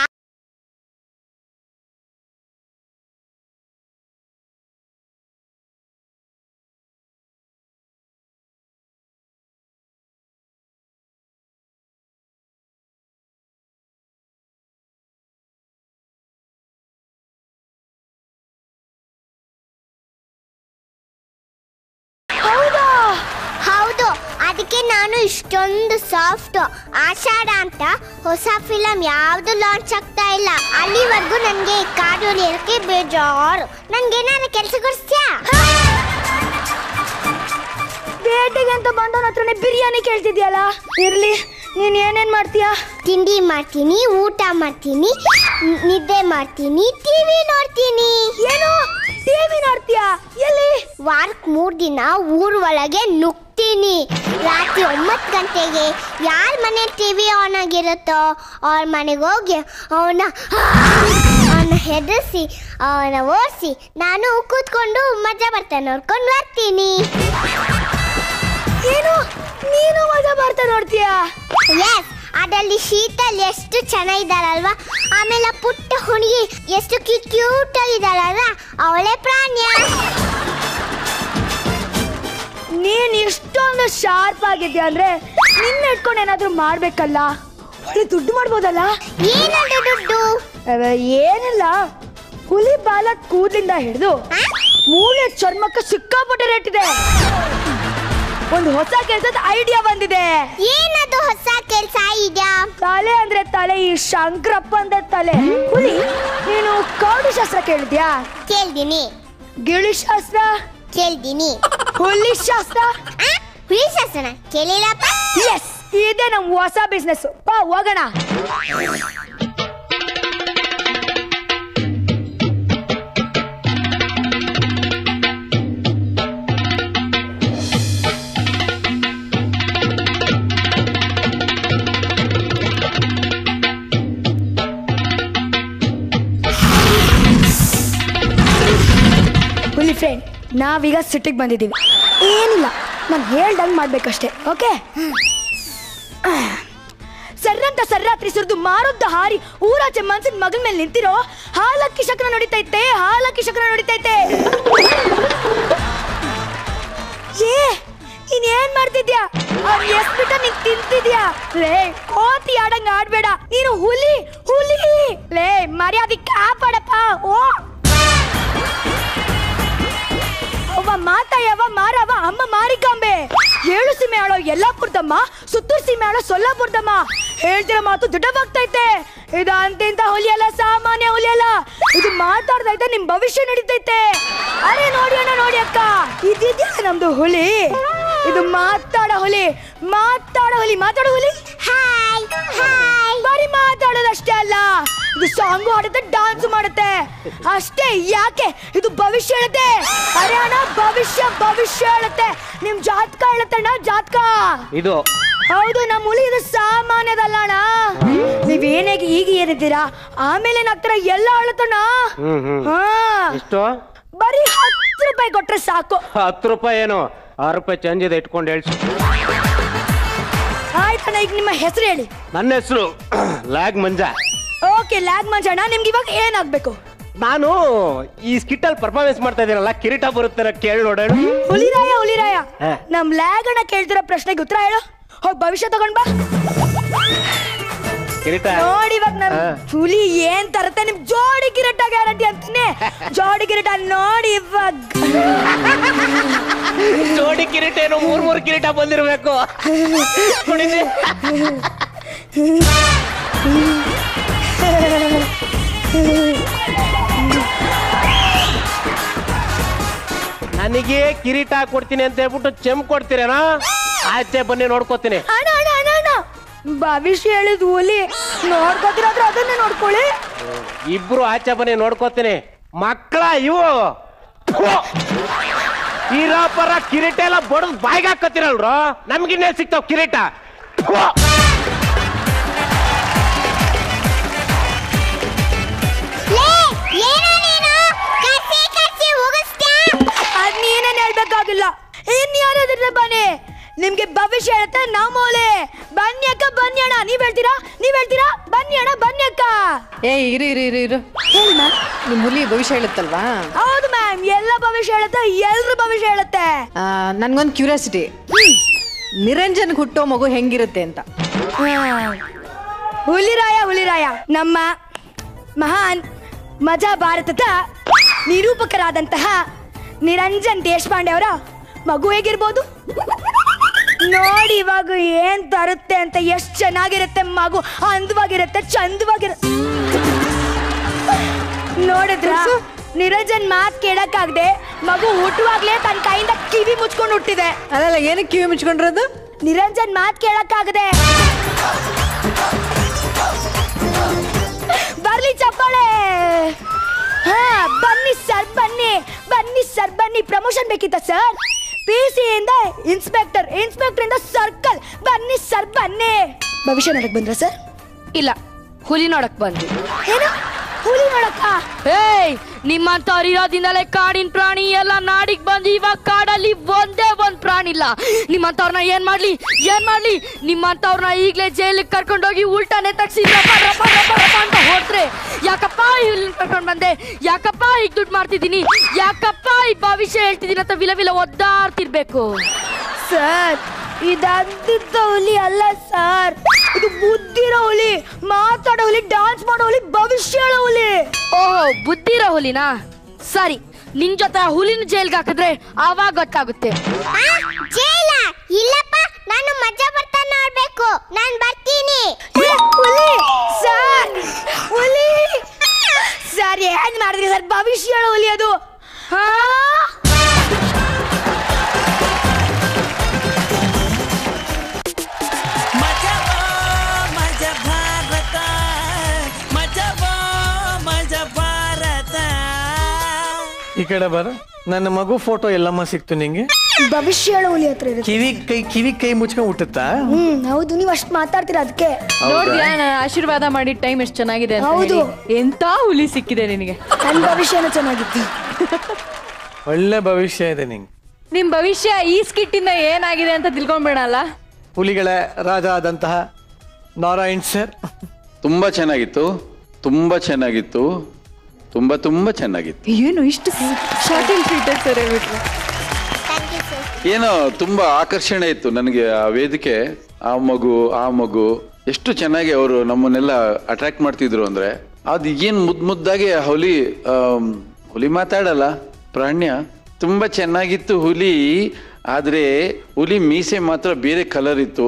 ನಾನು ಇಷ್ಟೊಂದು ಸಾಫ್ಟ್ ಆಷಾಢ ಅಂತ ಹೊಸ ಫಿಲಂ ಯಾವುದು ಲಾಂಚ್ ಆಗ್ತಾ ಇಲ್ಲ ಅಲ್ಲಿವರೆಗೂ ನನಗೆ ಈ ಕಾಡು ಹೊಲಿಯೋಕೆ ಬೇಜಾರು ನನ್ಗೇನಾದ್ರು ಕೆಲಸ ಕೊಡಿಸ್ತೀಯಾ ಬೇಟೆಗೆ ಅಂತ ಬಂದವನ ಹತ್ರನೇ ಬಿರಿಯಾನಿ ಕೇಳ್ತಿದ್ಯಲ್ಲ ಇರ್ಲಿ ನೀನ್ ಏನೇನ್ ಮಾಡ್ತೀಯಾ ತಿಂಡಿ ಮಾಡ್ತೀನಿ ಊಟ ಮಾಡ್ತೀನಿ ನ್- ನಿದ್ದೆ ಮಾಡ್ತೀನಿ ಟಿವಿ ನೋಡ್ತೀನಿ ಏನು ಟಿವಿ ನೋಡ್ತೀಯಾ ಎಲ್ಲಿ ವಾರಕ್ಕೆ ಮೂರು ದಿನ ಊರ್ ಒಳಗೆ ನುಗ್ತೀನಿ ರಾತ್ರಿ ಒಂಬತ್ತು ಗಂಟೆಗೆ ಯಾರ ಮನೆ ಟಿವಿ ಆನ್ ಆಗಿರುತ್ತೋ ಅವ್ರ ಮನೆಗೆ ಹೋಗಿ ಅವನ ಅವನ ಹೆದರಿಸಿ ಅವನ ಓಡಿಸಿ ನಾನು ಕೂತ್ಕೊಂಡು ಮಜಾ ಬರ್ತಾ ನೋಡ್ಕೊಂಡು ಬರ್ತೀನಿ ಏನು ನೀನು ಮಜಾ ಬರ್ತಾ ನೋಡ್ತೀಯಾ ಎಸ್ ಅದರಲ್ಲಿ ಶೀತಲ್ ಎಷ್ಟು ಚೆನ್ನಾಗಿದ್ದಾಳಲ್ವಾ ಆಮೇಲೆ ಆ ಪುಟ್ಟ ಹುಡುಗಿ ಎಷ್ಟು ಕ್ಯೂಟ್ ಕ್ಯೂಟ್ ಆಗಿದ್ದಾಳಲ್ವಾ ಅವಳೇ ಪ್ರಾಣ್ಯ ನೀನ್ ಇಷ್ಟೊಂದು ಶಾರ್ಪ್ ಆಗಿದ್ಯಾ ಅಂದ್ರೆ ನಿನ್ನ ಇಟ್ಕೊಂಡು ಏನಾದ್ರೂ ಮಾಡ್ಬೇಕಲ್ಲ ಒಳ್ಳೆ ದುಡ್ಡು ಮಾಡ್ಬೋದಲ್ಲ ಏನದು ದುಡ್ಡು ಅವ ಏನಿಲ್ಲ ಹುಲಿ ಬಾಲ ಕೂದಲಿಂದ ಹಿಡಿದು ಮೂಳೆ ಚರ್ಮಕ್ಕೆ ಸಿಕ್ಕಾಪಟ್ಟೆ ರೇಟ್ ಇದೆ ಒಂದು ಹೊಸ ಕೆಲಸದ ಐಡಿಯಾ ಬಂದಿದೆ ಏನದು ಹೊಸ ಕೆಲಸ ಇದೆಯಾ ತಲೆ ಅಂದ್ರೆ ತಲೆ ಈ ಶಂಕರಪ್ಪ ಅಂದ್ರೆ ತಲೆ ಹುಲಿ ನೀನು ಕೌಡಿ ಶಾಸ್ತ್ರ ಕೇಳಿದ್ಯಾ ಕೇಳ್ತೀನಿ ಗಿಳಿ ಶಾಸ್ತ್ರ ಕೇಳ್ತೀನಿ ಹುಲಿ ಶಾಸ್ತ್ರ ಆ? ಹುಲಿ ಶಾಸನ ಕೇಳಿಲ್ಲಪ್ಪ ಎಸ್ ಇದೇ ನಮ್ ಹೊಸ ಬಿಸ್ನೆಸ್ ಬಾ ಹೋಗೋಣ ಹುಲಿ ಫ್ರೆಂಡ್ ನಾವೀಗ ಸಿಟಿಗೆ ಬಂದಿದ್ದೀವಿ ಏನಿಲ್ಲ ನಾನು ಹೇಳ್ದಂಗೆ ಮಾಡ್ಬೇಕಷ್ಟೇ ಓಕೆ ಸರ್ರಂತ ಸರ್ರಾತ್ರಿ ಸುರಿದು ಮಾರುದ್ದ ಹಾರಿ ಊರಾಚೆ ಮನ್ಸಿನ ಮಗನ ಮೇಲೆ ನಿಂತಿರೋ ಹಾಲಕ್ಕಿ ಶಕ್ರ ನೋಡಿತೈತೆ ಹಾಲಕ್ಕಿ ಶಕ್ರ ನೋಡಿತೈತೆ ಏ ನೀನ್ ಏನ್ ಮಾಡ್ತಿದ್ಯಾ ಅವ್ನ್ ಎಸ್ಬಿಟ್ಟ ನೀನ್ ತಿಂತಿದ್ಯಾ ಲೇ ಕೋತಿ ಆಡಂಗ ಆಡ್ಬೇಡ ನೀನು ಹುಲಿ ಹುಲಿ ಲೇ ಮರ್ಯಾದೆ ಕಾಪಾಡಪ್ಪ ಓ ಅವ್ವ ಮಾತಾಯವ ಮಾರವ ಅಮ್ಮ ಮಾರಿಕಾಂಬೆ ಏಳು ಸೀಮೆ ಆಳೋ ಯಲ್ಲಾಪುರದಮ್ಮ ಸುತ್ತೂರು ಸೀಮೆ ಆಳೋ ಸೊಲ್ಲಾಪುರದಮ್ಮ ಹೇಳ್ತಿರೋ ಮಾತು ದೃಢವಾಗ್ತೈತೆ ಇದು ಅಂತಿಂತ ಹುಲಿ ಅಲ್ಲ ಸಾಮಾನ್ಯ ಹುಲಿ ಅಲ್ಲ ಇದು ಮಾತಾಡ್ತೈತೆ ನಿಮ್ ಭವಿಷ್ಯ ನಡೀತೈತೆ ಅರೆ ನೋಡಿ ಅಣ್ಣ ನೋಡಿ ಅಕ್ಕ ಇದಿದ್ಯಾ ನಮ್ದು ಹುಲಿ ಇದು ಮಾತಾಡೋ ಹುಲಿ ಮಾತಾಡೋ ಹುಲಿ ಮಾತಾಡೋ ಹುಲಿ ಹಾಯ್ ಹಾಯ್ ಬರೀ ಮಾತಾಡೋದಷ್ಟೇ ಅಲ್ಲ ಇದು ಸಾಂಗು ಆಡುತ್ತೆ ಡಾನ್ಸ್ ಮಾಡುತ್ತೆ ಅಷ್ಟೇ ಯಾಕೆ ಇದು ಭವಿಷ್ಯ ಹೇಳುತ್ತೆ ಅರೆ ಅಣ್ಣ ಭವಿಷ್ಯ ಭವಿಷ್ಯ ಹೇಳುತ್ತೆ ನಿಮ್ ಜಾತಕ ಹೇಳುತ್ತೆ ಅಣ್ಣ ಜಾತಕ ಇದು ಹೌದು ನಮ್ಮ ಹುಲಿ ಇದು ಸಾಮಾನ್ಯದಲ್ಲ ಅಣ್ಣ ನೀವೇನಾಗಿ ಈಗ ಏನಿದ್ದೀರಾ ಆಮೇಲೆ ಏನಾಗ್ತಾರ ಎಲ್ಲ ಹೇಳುತ್ತಣ್ಣ ಹಾ ಎಷ್ಟು ಬರೀ ಹತ್ತು ರೂಪಾಯಿ ಕೊಟ್ರೆ ಸಾಕು ಹತ್ತು ರೂಪಾಯಿ ಏನು ಆರು ರೂಪಾಯಿ ಚೇಂಜ್ ಇದೆ ಇಟ್ಕೊಂಡು ಹೇಳ್ಸು ಆಯ್ತಣ್ಣ ಈಗ ನಿಮ್ಮ ಹೆಸರು ಹೇಳಿ ನನ್ನ ಹೆಸರು lag Manja okay lag Manjanna ನಿಮ್ಗೆ ಇವಾಗ ಏನಾಗ್ಬೇಕು ನಾನು ಈ ಸ್ಕಿಟ್ಟಲ್ಲಿ ಪರ್ಫಾರ್ಮೆನ್ಸ್ ಮಾಡ್ತಾ ಇದ್ದೀನಲ್ಲ ಕಿರೀಟ ಬರುತ್ತೆ ಕೇಳಿ ನೋಡೋಣ ಹುಲಿರಾಯ ಹುಲಿರಾಯ ಹಾ. ನಮ್ ಲ್ಯಾಗ್ ಅಣ್ಣ ಕೇಳ್ತಿರೋ ಪ್ರಶ್ನೆಗೆ ಉತ್ತರ ಹೇಳು ಹೋಗ್ ಭವಿಷ್ಯ ತಗೊಂಡ್ ಬಾ ಕಿರೀಟ ನೋಡಿ ಇವಾಗ ನಮ್ ಹಾ. ಹುಲಿ ಏನ್ ತರತ್ತೆ ನಿಮ್ ಜೋಡಿ ಕಿರೀಟ ಗ್ಯಾರಂಟಿ ಅಂತೀನಿ ಜೋಡಿ ಕಿರೀಟ ನೋಡಿ ಇವಾಗ ಜೋಡಿ ಕಿರೀಟ ಏನು ಮೂರ್ ಮೂರ್ ಕಿರೀಟ ಬಂದಿರ್ಬೇಕು ಕುಡಿದೆ ನನಗೆ ಕಿರೀಟ ಕೊಡ್ತೀನಿ ಅಂತ ಹೇಳ್ಬಿಟ್ಟು ಚೆಮ್ ಕೊಡ್ತೀರೇನಾ ಆಚೆ ಬನ್ನಿ ನೋಡ್ಕೋತೀನಿ ಅಣ್ಣ ಅಣ್ಣ ಅಣ್ಣ ಅಣ್ಣ ಭವಿಷ್ಯ ಹೇಳಿದ್ ಹುಲಿ ನೋಡ್ಕೊತಿರಾದ್ರೆ ಅದನ್ನೇ ನೋಡ್ಕೊಳ್ಳಿ ಇಬ್ರು ಆಚೆ ಬನ್ನಿ ನೋಡ್ಕೋತೀನಿ ಮಕ್ಕಳ ಇವು ಥು! ಹೀರಾಪರ ಕಿರೀಟ ಎಲ್ಲ ಬಡದ್ ಬಾಯಿಗೆ ಹಾಕತ್ತಿರಲ್ರು ನಮ್ಗಿನ್ನೇ ಸಿಗ್ತಾವ್ ಕಿರೀಟ ಥು! ಲೇ ಏನೋ ನೀನು ಕರ್ಸಿ ಕರ್ಸಿ ಉಗಿಸ್ತ್ಯಾ ಅದ್ ನೀನೇನ್ ಹೇಳ್ಬೇಕಾಗಿಲ್ಲ ಇನ್ ಯಾರಾದ್ರೆ ಬನ್ನಿ ನಿಮ್ಗೆ ಭವಿಷ್ಯ ಹೇಳುತ್ತೆ ನಾವು ಮೌಲೆ ಬನ್ನಿ ಅಕ್ಕ ಬನ್ನಿ ಅಣ್ಣ ನೀವ್ ಹೇಳ್ತೀರಾ ನೀವ್ ಹೇಳ್ತೀರಾ ಬನ್ನಿ ಅಣ್ಣ ಬನ್ನಿ ಅಕ್ಕ ಏ ಇರು ಇರು ಇರು ಇರು ಹೇಳಿ ಮ್ಯಾಮ್ ನಿಮ್ ಹುಲಿ ಭವಿಷ್ಯ ಹೇಳುತ್ತಲ್ವಾ ಹೌದು ಮ್ಯಾಮ್ ಎಲ್ಲ ಭವಿಷ್ಯ ಹೇಳುತ್ತೆ ಎಲ್ರ ಭವಿಷ್ಯ ಹೇಳುತ್ತೆ ಆ, ನನ್ಗೊಂದ್ ಕ್ಯೂರಿಯಾಸಿಟಿ ನಿರಂಜನ್ ಹುಟ್ಟೋ ಮಗು ಹೆಂಗಿರುತ್ತೆ ಅಂತ ಹುಲಿರಾಯ ಹುಲಿರಾಯ ನಮ್ಮ ಮಹಾನ್ ಮಜಾ ಭಾರತದ ನಿರೂಪಕರಾದಂತಹ ನಿರಂಜನ್ ದೇಶಪಾಂಡೆ ಅವರ ಮಗು ಹೇಗಿರ್ಬೋದು ನೋಡಿ ಇವಾಗ ಏನ್ ತರುತ್ತೆ ಅಂತ ಎಷ್ಟ್ ಚೆನ್ನಾಗಿರುತ್ತೆ ಮಗು ಅಂದವಾಗಿರುತ್ತೆ ಚಂದವಾಗಿರುತ್ತೆ ನೋಡಿದ್ರ ನಿರಂಜನ್ ಮಾತ್ ಕೇಳಕ್ಕಾಗ್ದೆ ಮಗು ಹುಟ್ಟುವಾಗ್ಲೇ ತನ್ನ ಕೈಯಿಂದ ಕಿವಿ ಮುಚ್ಕೊಂಡು ಹುಟ್ಟಿದೆ ಅಲ್ಲಲ್ಲ ಏನಕ್ಕೆ ಕಿವಿ ಮುಚ್ಕೊಂಡಿರೋದು ನಿರಂಜನ್ ಮಾತ್ ಕೇಳಕ್ಕಾಗದೆ ಬರ್ಲಿ ಚಪ್ಪಾಳೆ ಹಾ ಬನ್ನಿ ಸರ್ ಬನ್ನಿ ಬನ್ನಿ ಸರ್ ಬನ್ನಿ ಪ್ರಮೋಷನ್ ಬೇಕಿತ್ತ ಸರ್ ಪಿ ಸಿ ಇಂದ ಇನ್ಸ್ಪೆಕ್ಟರ್ ಇನ್ಸ್ಪೆಕ್ಟರ್ ಇಂದ ಸರ್ಕಲ್ ಬನ್ನಿ ಸರ್ ಬನ್ನಿ ಭವಿಷ್ಯ ನೋಡಕ್ ಬಂದ್ರ ಸರ್ ಇಲ್ಲ ಹುಲಿ ನೋಡಕ್ ಬಂದ್ವಿ ಏನು ಹುಲಿ ನೋಡಕ್ಕ ಏಯ್ ನಿಮ್ಮಂತವ್ರು ಇರೋದಿಂದಲೇ ಕಾಡಿನ ಪ್ರಾಣಿ ಎಲ್ಲ ನಾಡಿಗ್ ಬಂದು ಇವಾಗ ಕಾಡಲ್ಲಿ ಒಂದೇ ಒಂದ್ ಪ್ರಾಣಿ ಇಲ್ಲ ನಿಮ್ಮಂತವ್ರನ್ನ ಏನ್ ಮಾಡ್ಲಿ ಏನ್ ಮಾಡ್ಲಿ ನಿಮ್ಮಂತವ್ರನ್ನ ಈಗ್ಲೇ ಜೈಲಿಗೆ ಕರ್ಕೊಂಡೋಗಿ ಉಲ್ಟಾನೆ ತಗ್ಸಿ ರಪ ರಪ ರಪ ರಪ ಅಂತ ಹೋದ್ರೆ ಯಾಕಪ್ಪ ಇಲ್ಲಿ ಕರ್ಕೊಂಡ್ ಬಂದೆ ಯಾಕಪ್ಪ ಈಗ ದುಡ್ಡು ಮಾಡ್ತಿದ್ದೀನಿ ಯಾಕಪ್ಪ ಈ ಭವಿಷ್ಯ ಹೇಳ್ತಿದ್ದೀನಿ ಅಂತ ವಿಲ ವಿಲ ಒದ್ದಾಡ್ತಿರ್ಬೇಕು ಸರ್ ಇದಂತಿದ್ದ ಹುಲಿ ಅಲ್ಲ ಸರ್ ಇದು ಬುದ್ಧಿರೋ ಹುಲಿ ಮಾತಾಡೋ ಹುಲಿ ಡಾನ್ಸ್ ಮಾಡೋ ಹುಲಿ ಭವಿಷ್ಯ ಹೇಳೋ ಹುಲಿ ಓಹೋ ಬುದ್ಧಿರೋ ಹುಲಿನಾ ಸರಿ ನಿನ್ ಜೊತೆ ಆ ಹುಲಿನ ಜೈಲ್ಗೆ ಹಾಕಿದ್ರೆ ಆವಾಗ ಗೊತ್ತಾಗುತ್ತೆ ಜೇಲ ಇಲ್ಲಪ್ಪ ನಾನು ಮಜಾ ಬರ್ತಾ ನೋಡ್ಬೇಕು ನಾನು ಬರ್ತೀನಿ ಏ, ಹುಲಿ ಸರ್ ಹುಲಿ ಸರ್ ಏನ್ ಮಾಡಿದ್ರಿ ಸರ್ ಭವಿಷ್ಯ ಹೇಳೋ ಹುಲಿ ಅದು ಹಾ ಮಜವೋ ಮಜ ಭಾರತ ಮಜವೋ ಮಜ ಭಾರತ ಈ ಕಡೆ ಬರ ನನ್ನ ಮಗು ಫೋಟೋ ಎಲ್ಲಮ್ಮ ಸಿಕ್ತು ನಿಂಗೆ ಭವಿಷ್ಯ ಹೇಳೋ ಹುಲಿ ಹತ್ರ ಇರುತ್ತೆ ಕಿವಿ ಕೈ ಕಿವಿ ಕೈ ಮುಚ್ಕೊಂಡ್ ಹುಟ್ಟುತ್ತಾ ಹ್ಮ್ ಹೌದು ನೀವು ಅಷ್ಟ್ ಮಾತಾಡ್ತೀರಾ ಅದಕ್ಕೆ ನೋಡ್ದ್ಯಾ ನಾನು ಆಶೀರ್ವಾದ ಮಾಡಿದ ಟೈಮ್ ಎಷ್ಟು ಚೆನ್ನಾಗಿದೆ ಅಂತ ಹೌದು. ಹೇಳಿ. ಎಂತ ಹುಲಿ ಸಿಕ್ಕಿದೆ ನಿನಗೆ ನನ್ನ ಭವಿಷ್ಯನೂ ಚೆನ್ನಾಗಿತ್ತು ಒಳ್ಳೆ ಭವಿಷ್ಯ ಇದೆ ನಿಂಗೆ ನಿಮ್ ಭವಿಷ್ಯ ಈ ಸ್ಕಿಟ್ ಇಂದ ಏನಾಗಿದೆ ಅಂತ ತಿಳ್ಕೊಂಡ್ಬಿಡಲ್ಲ ಹುಲಿಗಳ ರಾಜ ಆದಂತಹ ನಾರಾಯಣ್ ಸರ್ ತುಂಬ ಚೆನ್ನಾಗಿತ್ತು ತುಂಬ ಚೆನ್ನಾಗಿತ್ತು ತುಂಬ ತುಂಬ ಚೆನ್ನಾಗಿತ್ತು ಏನು ಇಷ್ಟು ಶಾರ್ಟ್ ಅಂಡ್ ಸ್ವೀಟ್ ಸರ್ ಹೇಳ್ಬಿಟ್ರು ಥ್ಯಾಂಕ್ ಯು ಸರ್ ಏನೋ ತುಂಬ ಆಕರ್ಷಣೆ ಇತ್ತು ನನಗೆ ಆ ವೇದಿಕೆ ಆ ಮಗು ಆ ಮಗು ಎಷ್ಟು ಚೆನ್ನಾಗಿ ಅವರು ನಮ್ಮನ್ನೆಲ್ಲ ಅಟ್ರಾಕ್ಟ್ ಮಾಡ್ತಿದ್ರು ಅಂದ್ರೆ ಅದು ಏನು ಮುದ್ ಮುದ್ದಾಗಿ ಆ ಹುಲಿ ಆಮ್, ಹುಲಿ ಮಾತಾಡಲ್ಲ ಪ್ರಾಣ್ಯ ತುಂಬ ಚೆನ್ನಾಗಿತ್ತು ಹುಲಿ ಆದರೆ ಹುಲಿ ಮೀಸೆ ಮಾತ್ರ ಬೇರೆ ಕಲರ್ ಇತ್ತು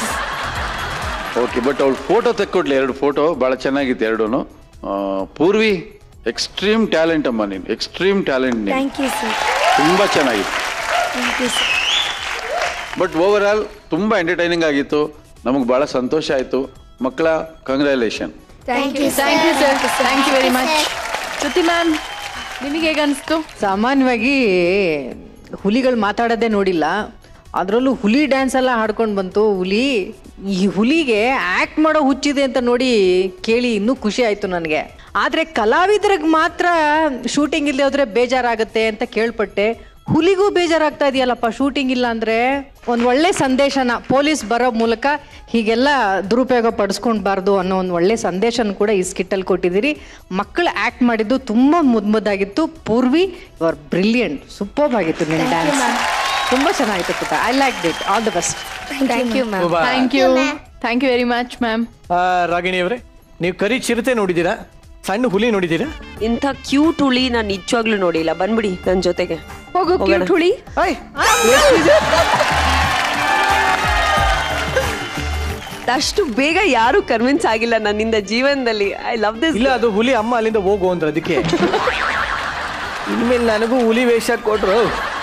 ಓಕೆ ಬಟ್ ಅವಳು ಫೋಟೋ ತೆಕ್ಕೊಡ್ಲಿ ಎರಡು ಫೋಟೋ ಭಾಳ ಚೆನ್ನಾಗಿತ್ತು ಎರಡೂ ಪೂರ್ವಿ ಎಕ್ಸ್ಟ್ರೀಮ್ ಟ್ಯಾಲೆಂಟ್ ಅಮ್ಮ ನೀನು ಎಕ್ಸ್ಟ್ರೀಮ್ ಟ್ಯಾಲೆಂಟ್ ನೀನು ಥ್ಯಾಂಕ್ ಯು ಸರ್ ತುಂಬ ಚೆನ್ನಾಗಿತ್ತು thank you sir but overall ತುಂಬ ಎಂಟರ್ಟೈನಿಂಗ್ ಆಗಿತ್ತು ನಮಗೆ ಭಾಳ ಸಂತೋಷ ಆಯಿತು ಮಕ್ಕಳ congratulation thank you thank you sir thank you very much Shruti ma'am ನಿಮಗೆ ಹೇಗೆ ಅನಿಸ್ತು ಸಾಮಾನ್ಯವಾಗಿ ಹುಲಿಗಳು ಮಾತಾಡೋದೇ ನೋಡಿಲ್ಲ ಅದರಲ್ಲೂ ಹುಲಿ ಡ್ಯಾನ್ಸ್ ಎಲ್ಲ ಹಾಡ್ಕೊಂಡು ಬಂತು ಹುಲಿ ಈ ಹುಲಿಗೆ ಆ್ಯಕ್ಟ್ ಮಾಡೋ ಹುಚ್ಚಿದೆ ಅಂತ ನೋಡಿ ಕೇಳಿ ಇನ್ನೂ ಖುಷಿ ಆಯಿತು ನನಗೆ ಆದರೆ ಕಲಾವಿದರಿಗೆ ಮಾತ್ರ ಶೂಟಿಂಗ್ ಇಲ್ಲದೆ ಹೋದ್ರೆ ಬೇಜಾರಾಗುತ್ತೆ ಅಂತ ಕೇಳ್ಪಟ್ಟೆ ಹುಲಿಗೂ ಬೇಜಾರಾಗ್ತಾ ಇದೆಯಲ್ಲಪ್ಪ ಶೂಟಿಂಗ್ ಇಲ್ಲ ಅಂದರೆ ಒಂದು ಒಳ್ಳೆ ಸಂದೇಶನ ಪೊಲೀಸ್ ಬರೋ ಮೂಲಕ ಹೀಗೆಲ್ಲ ದುರುಪಯೋಗ ಪಡಿಸ್ಕೊಳ್ಬಾರ್ದು ಅನ್ನೋ ಒಂದು ಒಳ್ಳೆ ಸಂದೇಶನ ಕೂಡ ಈ ಸ್ಕಿಟ್ಟಲ್ಲಿ ಕೊಟ್ಟಿದ್ದೀರಿ ಮಕ್ಕಳು ಆ್ಯಕ್ಟ್ ಮಾಡಿದ್ದು ತುಂಬ ಮುದ್ದು ಮುದ್ದಾಗಿತ್ತು ಪೂರ್ವಿ ಯುವರ್ ಬ್ರಿಲಿಯಂಟ್ ಸೂಪರ್ ಆಗಿತ್ತು ನಿನ್ನ ಡ್ಯಾನ್ಸ್ ತುಂಬ ಚೆನ್ನಾಗಿತ್ತು ಪುಟ್ಟ I like it all the best thank you ma'am Bye. Thank you thank you very much ma'am Ragini ಅವರೇ ನೀವು ಕರಿ ಚಿರತೆ ನೋಡಿದ್ದೀರಾ ಸಣ್ಣ ಹುಲಿ ನೋಡಿದ್ದೀರಾ ಇಂಥ ಕ್ಯೂಟ್ ಹುಳಿ ನಾನು ನಿಜವಾಗ್ಲೂ ನೋಡಿಲ್ಲ ಬಂದ್ಬಿಡಿ ನನ್ನ ಜೊತೆಗೆ ಹೋಗು ಹೋಗೋಣ. ಕ್ಯೂಟ್ ಹುಳಿ ಆಯ್ ಅಷ್ಟು ಬೇಗ ಯಾರು ಕನ್ವಿನ್ಸ್ ಆಗಿಲ್ಲ ನನ್ನಿಂದ ಜೀವನದಲ್ಲಿ ಐ ಲವ್ ದಿಸ್ ಇಲ್ಲ ಅದು ಹುಲಿ ಅಮ್ಮ ಅಲ್ಲಿಂದ ಹೋಗು ಅಂದ್ರೆ ಅದಕ್ಕೆ ಇನ್ಮೇಲೆ ನನಗೂ ಹುಲಿ ವೇಷ ಕೊಟ್ರು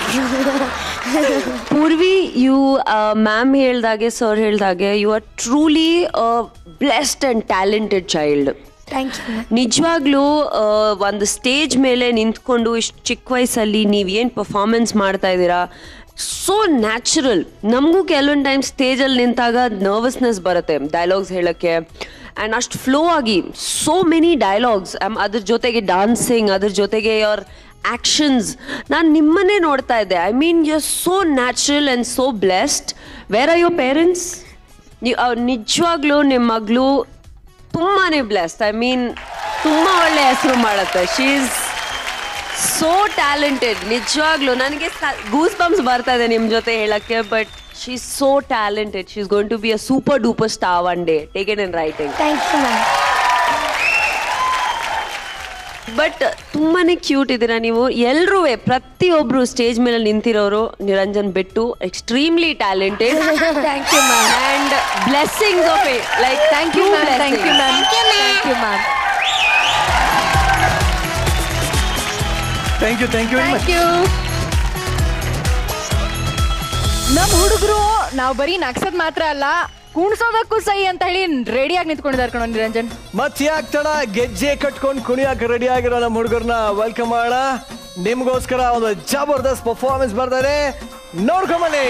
ಪೂರ್ವಿ ಯು ಮ್ಯಾಮ್ ಹೇಳ್ದಾಗೆ ಸರ್ ಹೇಳ್ದಾಗೆ you are truly blessed and talented child thank you ನಿಜವಾಗ್ಲೂ ಆ, ಒಂದು ಸ್ಟೇಜ್ ಮೇಲೆ ನಿಂತ್ಕೊಂಡು ಇಷ್ಟು ಚಿಕ್ಕ ವಯಸ್ಸಲ್ಲಿ ನೀವು ಏನು ಪರ್ಫಾರ್ಮೆನ್ಸ್ ಮಾಡ್ತಾ ಇದ್ದೀರಾ ಸೋ ನ್ಯಾಚುರಲ್ ನಮಗೂ ಕೆಲವೊಂದು ಟೈಮ್ ಸ್ಟೇಜಲ್ಲಿ ನಿಂತಾಗ ನರ್ವಸ್ನೆಸ್ ಬರುತ್ತೆ ಡೈಲಾಗ್ಸ್ ಹೇಳೋಕ್ಕೆ ಆ್ಯಂಡ್ ಅಷ್ಟು ಫ್ಲೋ ಆಗಿ ಸೋ ಮೆನಿ ಡೈಲಾಗ್ಸ್ ಅದ್ರ ಜೊತೆಗೆ ಡಾನ್ಸಿಂಗ್ ಅದ್ರ ಜೊತೆಗೆ ಯೋರ್ ಆ್ಯಕ್ಷನ್ಸ್ ನಾನು ನಿಮ್ಮನ್ನೇ ನೋಡ್ತಾ ಇದ್ದೆ I mean you are so natural and so blessed where are your parents ನೀವು ನಿಜವಾಗ್ಲೂ ನಿಮ್ಮ ಮಗಳು ತುಂಬಾನೇ ಬ್ಲೆಸ್ಡ್ ಐ ಮೀನ್ ತುಂಬ ಒಳ್ಳೆ ಹೆಸರು ಮಾಡುತ್ತೆ ಶೀ ಈಸ್ ಸೋ ಟ್ಯಾಲೆಂಟೆಡ್ ನಿಜವಾಗ್ಲೂ ನನಗೆ ಗೂಸ್ ಬಂಪ್ಸ್ ಬರ್ತಾ ಇದೆ ನಿಮ್ಮ ಜೊತೆ ಹೇಳಕ್ಕೆ but she is so talented she is going to be a super duper star one day take it in writing thank you ma'am but ತುಂಬಾನೇ ಕ್ಯೂಟ್ ಇದ್ದೀರಾ ನೀವು ಎಲ್ರೂ ಪ್ರತಿಯೊಬ್ರು ಸ್ಟೇಜ್ ಮೇಲೆ ನಿಂತಿರೋರು ನಿರಂಜನ್ ಬಿಟ್ಟು extremely talented thank you ma'am and blessings of it like thank you ma'am thank you ma'am thank you ma'am thank you thank you very much thank you ನಮ್ಮ ಹುಡುಗರು ನಾವು ಬರೀ ನಗ್ಸದ್ ಮಾತ್ರ ಅಲ್ಲ ಕುಣ್ಸೋದಕ್ಕೂ ಸೈ ಅಂತ ಹೇಳಿ ರೆಡಿಯಾಗಿ ನಿಂತ್ಕೊಂಡಿದ್ದಾರೆ ಕಣೋ ನಿರಂಜನ್ ಮತ್ ಯಾಕ್ ತಡ ಗೆಜ್ಜೆ ಕಟ್ಕೊಂಡು ಕುಣಿಯಾಕ ರೆಡಿ ಆಗಿರೋ ನಮ್ಮ ಹುಡುಗರನ್ನ ವೆಲ್ಕಮ್ ಮಾಡೋಣ ನಿಮ್ಗೋಸ್ಕರ ಒಂದು ಜಬರ್ದಸ್ತ್ ಪರ್ಫಾರ್ಮೆನ್ಸ್ ಬರ್ತಾರೆ ನೋಡ್ಕೊಂಬನ್ನಿ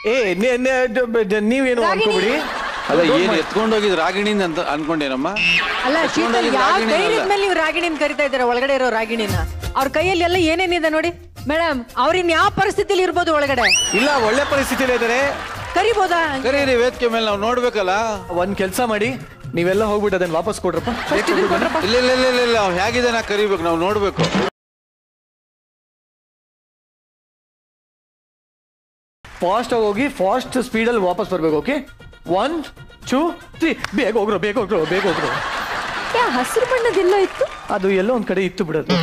ಏ ನೆ- ನೆ- ಡ- ನೀವೇನು ಅನ್ಕೋಬಿಡಿ ಅಲ್ಲ ಏನ್ ಎತ್ಕೊಂಡು ಹೋಗಿದ್ ರಾಗಿಣಿಂದ ಅಂತ ಅನ್ಕೊಂಡೇನಮ್ಮ ಅಲ್ಲ ಎತ್ಕೊಂಡ್ ಶೀತಲ್ ಹೋಗಿದ್ ಯಾವ ರಾಗಿಣಿ ಅಲ್ಲ. ಧೈರ್ಯದ ಮೇಲೆ ನೀವು ರಾಗಿಣಿನ ಕರಿತಾ ಇದ್ದಾರೆ ಒಳಗಡೆ ಇರೋ ರಾಗಿಣಿನ ಅವ್ರ ಕೈಯಲ್ಲಿ ಎಲ್ಲ ಏನೇನಿದೆ ನೋಡಿ ಮೇಡಮ್ ಅವ್ರಿನ್ ಯಾವ ಪರಿಸ್ಥಿತಿಲಿ ಇರ್ಬೋದು ಒಳಗಡೆ ಇಲ್ಲ ಒಳ್ಳೆ ಪರಿಸ್ಥಿತಿಲಿ ಇದ್ದಾರೆ ಕರಿಬೋದಾ ಕರೀರಿ ವೇದಿಕೆ ಮೇಲೆ ನಾವು ನೋಡ್ಬೇಕಲ್ಲ ಒಂದ್ ಕೆಲಸ ಮಾಡಿ ನೀವೆಲ್ಲ ಹೋಗ್ಬಿಟ್ಟು ಅದನ್ನ ವಾಪಸ್ ಕೊಡ್ರಪ್ಪ ಇಲ್ಲ ಇಲ್ಲ ಇಲ್ಲ ಇಲ್ಲ ಇಲ್ಲ ಅವ್ನು ಹೇಗಿದೆ ನಾ ಕರಿಬೇಕು ನಾವು ನೋಡ್ಬೇಕು ಫಾಸ್ಟ್ ಆಗಿ ಹೋಗಿ ಫಾಸ್ಟ್ ಸ್ಪೀಡಲ್ಲಿ ವಾಪಸ್ ಬರ್ಬೇಕು ಓಕೆ ಒನ್ ಟೂ ತ್ರೀ ಬೇಗ ಹೋಗ್ರು ಬೇಗ ಹೋಗ್ರು ಬೇಗ ಹೋಗ್ರು ಯಾ ಹಸಿರು ಬಣ್ಣದೆಲ್ಲ ಇತ್ತು ಅದು ಎಲ್ಲೋ ಒಂದ್ ಕಡೆ ಇತ್ತು ಬಿಡೋದು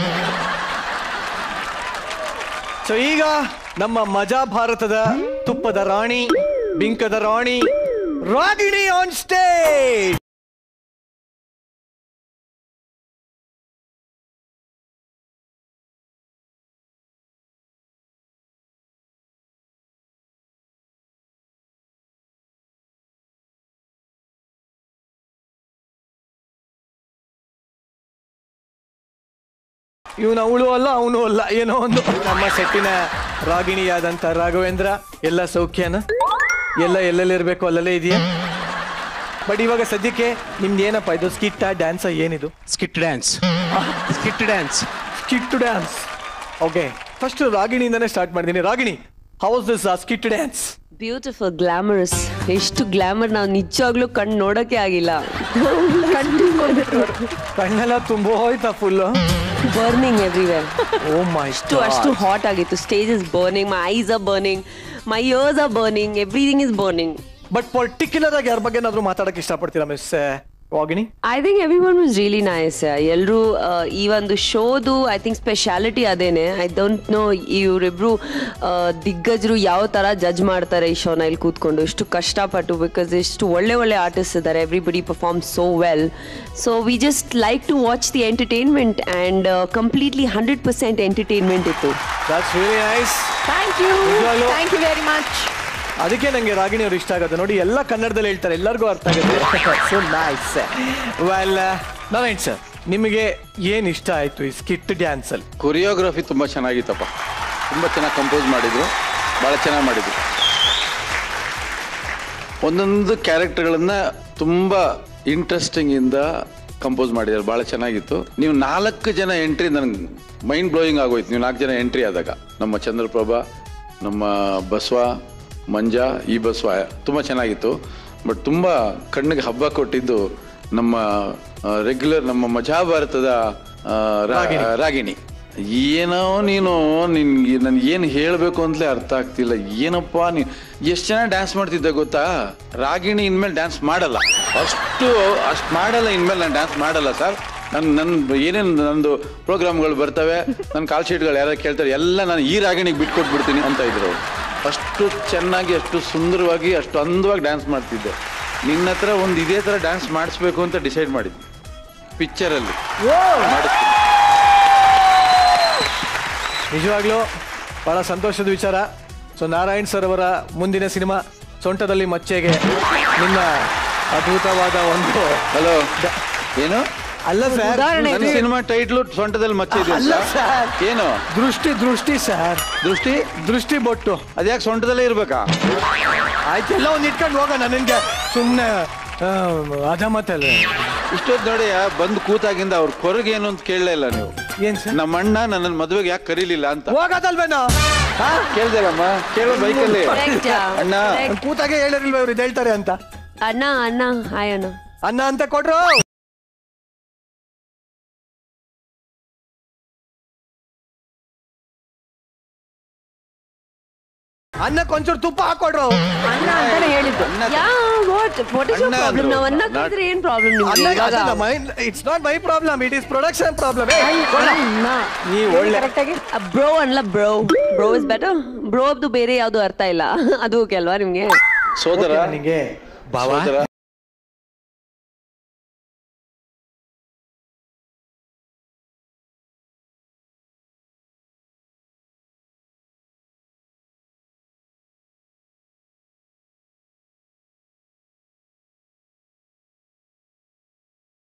ಸೊ ಈಗ ನಮ್ಮ ಮಜಾ ಭಾರತದ ತುಪ್ಪದ ರಾಣಿ ಬಿಂಕದ ರಾಣಿ ರಾಗಿಣಿ ಆನ್ ಸ್ಟೇಜ್ ಇವನು ಅವಳು ಅಲ್ಲ ಅವನು ಅಲ್ಲ ಏನೋ ಒಂದು ನಮ್ಮ ಸೆಟ್ಟಿನ ರಾಗಿಣಿಯಾದಂತ ರಾಘವೇಂದ್ರ ಎಲ್ಲ ಸೌಖ್ಯನ ಎಲ್ಲ ಎಲ್ಲೆಲ್ಲಿರ್ಬೇಕು ಅಲ್ಲಲ್ಲೇ ಇದೆಯಾ ಬಟ್ ಇವಾಗ ಸದ್ಯಕ್ಕೆ ನಿಮ್ದು ಏನಪ್ಪ ಇದು ಸ್ಕಿಟ್ಟ ಡ್ಯಾನ್ಸ ಏನಿದು skit dance skit dance skit dance okay first ರಾಗಿಣಿಯಿಂದನೇ ಸ್ಟಾರ್ಟ್ ಮಾಡಿದ್ದೀನಿ Ragini how's this skit dance beautiful glamorous ಎಷ್ಟು ಗ್ಲಾಮರ್ ನಾವು ನಿಜವಾಗ್ಲೂ ಕಣ್ಣು ನೋಡೋಕೆ ಆಗಿಲ್ಲ ಕಣ್ಣೆಲ್ಲ ತುಂಬ ಹೋಯ್ತಾ full burning everywhere oh my ಅಷ್ಟು ಅಷ್ಟು ಹಾಟ್ ಆಗಿತ್ತು stage is burning my eyes are burning my ears are burning everything is burning but particular ಆಗಿ ಯಾರ ಬಗ್ಗೆ ಏನಾದ್ರು ಮಾತಾಡಕ್ಕೆ ಇಷ್ಟಪಡ್ತೀರಾ miss Ragini I think every everyone was really nice ಎಲ್ಲರೂ ಈ ಒಂದು ಶೋದು ಐ ಥಿಂಕ್ ಸ್ಪೆಷಾಲಿಟಿ ಅದೇನೆ ಐ ಡೋಂಟ್ ನೋ ಇವರಿಬ್ರು ದಿಗ್ಗಜರು ಯಾವ ಥರ ಜಡ್ಜ್ ಮಾಡ್ತಾರೆ ಈ ಶೋನ ಇಲ್ಲಿ ಕೂತ್ಕೊಂಡು ಇಷ್ಟು ಕಷ್ಟಪಟ್ಟು ಬಿಕಾಸ್ ಇಷ್ಟು ಒಳ್ಳೆ ಒಳ್ಳೆ ಆರ್ಟಿಸ್ಟ್ ಇದ್ದಾರೆ everybody perform so well so we just like to watch the entertainment and completely hundred percent entertainment ಇತ್ತು that's very nice thank you ನಿಜವಾಗ್ಲೂ? ಥ್ಯಾಂಕ್ ಯು ವೆರಿ ಮಚ್ ಅದಕ್ಕೆ ನಂಗೆ ರಾಗಿಣಿ ಅವ್ರು ಇಷ್ಟ ಆಗುತ್ತೆ ನೋಡಿ ಎಲ್ಲ ಕನ್ನಡದಲ್ಲಿ ಹೇಳ್ತಾರೆ ಎಲ್ಲರಿಗೂ ಅರ್ಥ ಆಗುತ್ತೆ so nice well Narayan sir ನಿಮಗೆ ಏನ್ ಇಷ್ಟ ಆಯ್ತು ಈ ಸ್ಕಿಟ್ ಡ್ಯಾನ್ಸ್ ಅಲ್ಲಿ ಕೊರಿಯೋಗ್ರಫಿ ತುಂಬ ಚೆನ್ನಾಗಿತ್ತಪ್ಪ ತುಂಬ ಚೆನ್ನಾಗಿ ಕಂಪೋಸ್ ಮಾಡಿದ್ರು ಭಾಳ ಚೆನ್ನಾಗಿ ಮಾಡಿದ್ರು ಒಂದೊಂದು ಕ್ಯಾರೆಕ್ಟರ್ಗಳನ್ನ ತುಂಬ ಇಂಟ್ರೆಸ್ಟಿಂಗ್ ಇಂದ ಕಂಪೋಸ್ ಮಾಡಿದ್ದಾರೆ ಭಾಳ ಚೆನ್ನಾಗಿತ್ತು ನೀವು ನಾಲ್ಕು ಜನ ಎಂಟ್ರಿ ನನಗೆ ಮೈಂಡ್ ಬ್ಲೋಯಿಂಗ್ ಆಗೋಯ್ತು ನೀವು ನಾಲ್ಕು ಜನ ಎಂಟ್ರಿ ಆದಾಗ ನಮ್ಮ ಚಂದ್ರಪ್ರಭಾ ನಮ್ಮ ಬಸವ ಮಂಜ ಈ ಬಸವ ತುಂಬ ಚೆನ್ನಾಗಿತ್ತು ಬಟ್ ತುಂಬ ಕಣ್ಣಿಗೆ ಹಬ್ಬ ಕೊಟ್ಟಿದ್ದು ನಮ್ಮ ರೆಗ್ಯುಲರ್ ನಮ್ಮ ಮಜಾ ಭಾರತದ ಆ, ರಾ- ರಾಗಿಣಿ ಏನೋ ನೀನು ನಿನ್ಗೆ ನನ್ಗೆ ಏನು ಹೇಳಬೇಕು ಅಂತಲೇ ಅರ್ಥ ಆಗ್ತಿಲ್ಲ ಏನಪ್ಪ ನೀ ಎಷ್ಟು ಚೆನ್ನಾಗಿ ಡ್ಯಾನ್ಸ್ ಮಾಡ್ತಿದ್ದೆ ಗೊತ್ತಾ ರಾಗಿಣಿ ಇನ್ಮೇಲೆ ಡ್ಯಾನ್ಸ್ ಮಾಡಲ್ಲ ಅಷ್ಟು ಅಷ್ಟು ಮಾಡಲ್ಲ ಇನ್ಮೇಲೆ ನಾನು ಡ್ಯಾನ್ಸ್ ಮಾಡಲ್ಲ ಸರ್ ನನ್ನ ನನ್ನ ಏನೇನು ನಂದು ಪ್ರೋಗ್ರಾಮ್ಗಳು ಬರ್ತವೆ ನನ್ನ ಕಾಲ್ ಶೀಟ್ಗಳು ಯಾರು ಕೇಳ್ತಾರೆ ಎಲ್ಲ ನಾನು ಈ ರಾಗಿಣಿಗೆ ಬಿಟ್ಕೊಟ್ಬಿಡ್ತೀನಿ ಅಂತ ಇದ್ರು ಅವ್ರು ಅಷ್ಟು ಚೆನ್ನಾಗಿ ಅಷ್ಟು ಸುಂದರವಾಗಿ ಅಷ್ಟು ಅಂದವಾಗಿ ಡ್ಯಾನ್ಸ್ ಮಾಡ್ತಿದ್ದೆ ನಿನ್ನ ಹತ್ರ ಒಂದು ಇದೇ ಥರ ಡ್ಯಾನ್ಸ್ ಮಾಡಿಸ್ಬೇಕು ಅಂತ ಡಿಸೈಡ್ ಮಾಡಿದ್ವಿ ಪಿಕ್ಚರಲ್ಲಿ ಮಾಡಿಸ್ತೀನಿ ನಿಜವಾಗ್ಲೂ ಬಹಳ ಸಂತೋಷದ ವಿಚಾರ ಸೊ ನಾರಾಯಣ್ ಸರ್ ಅವರ ಮುಂದಿನ ಸಿನಿಮಾ ಸೊಂಟದಲ್ಲಿ ಮಚ್ಚೆಗೆ ನಿಮ್ಮ ಅದ್ಭುತವಾದ ಒಂದು ಹಲೋ ಏನು ಅಲ್ಲ ಸರ್ ನನ್ನ ಸಿನಿಮಾ ಟೈಟ್ಲು ಸೊಂಟದಲ್ಲಿ ಮಚ್ಚೆ ಇದೆ ಅಲ್ಲ ಅಂತ? ಸರ್. ಏನು ದೃಷ್ಟಿ ದೃಷ್ಟಿ ಸರ್ ದೃಷ್ಟಿ ದೃಷ್ಟಿ ಬೊಟ್ಟು ಅದ್ಯಾಕೆ ಸೊಂಟದಲ್ಲೇ ಇರ್ಬೇಕಾ ಆಯ್ತು ಎಲ್ಲ ಒಂದು ಇಟ್ಕೊಂಡು ಹೋಗೋಣ ನನಗೆ ಸುಮ್ಮನೆ ಅಜಮತಲ್ಲ ಇಷ್ಟೊತ್ತು ನೋಡಿ ಬಂದು ಕೂತಾಗಿಂದ ಅವ್ರ ಕೊರಗೆ ಏನು ಅಂತ ಕೇಳಲೇ ಇಲ್ಲ ನೀವು ಏನ್ ಸರ್ ನಮ್ಮ ಅಣ್ಣ ನನ್ನ ಮದುವೆಗೆ ಯಾಕೆ ಕರೀಲಿಲ್ಲ ಅಂತ ಹೋಗೋದಲ್ವೇನೋ ಕೇಳ್ದಲ್ಲಮ್ಮ ಕೇಳೋ ಬೈಕಲ್ಲಿ Correct. ಅಣ್ಣ ಕೂತಾಗೆ ಹೇಳಿರ್ಲಿಲ್ವ ಇವ್ರು ಇದು ಹೇಳ್ತಾರೆ ಅಂತ ಅಣ್ಣ ಅಣ್ಣ ಹಾಯ್ ಅಣ್ಣ ಅನ್ನ ಅಂತ ಕೊಟ್ರು ಅನ್ನಕ್ಕೆ ಒಂಚೂರು ತುಪ್ಪ ಹಾಕೊಡ್ರು ಅಣ್ಣ ಅಂತಾನೆ ಹೇಳಿದ್ದು yeah what what is your ಅಣ್ಣ ಪ್ರಾಬ್ಲಮ್ ಅಂದ್ರು. ನಾವು ಅನ್ನ ನಾಟ್- ಕರೆದ್ರೆ ಏನ್ ಪ್ರಾಬ್ಲಮ್ ನಿಮ್ಗೆ ಇವಾಗ it's not my problem it is production problem ನೀ ಒಳ್ಳೆ ಕರೆಕ್ಟಾಗಿ ಬ್ರೋ ಅನ್ಲ bro bro is better bro ಅದು ಬೇರೆ ಯಾವ್ದು ಅರ್ಥ ಇಲ್ಲ ಅದು ಓಕೆ ಅಲ್ವಾ ನಿಮ್ಗೆ ಸೋದರ ನನಗೆ ಸೋದರ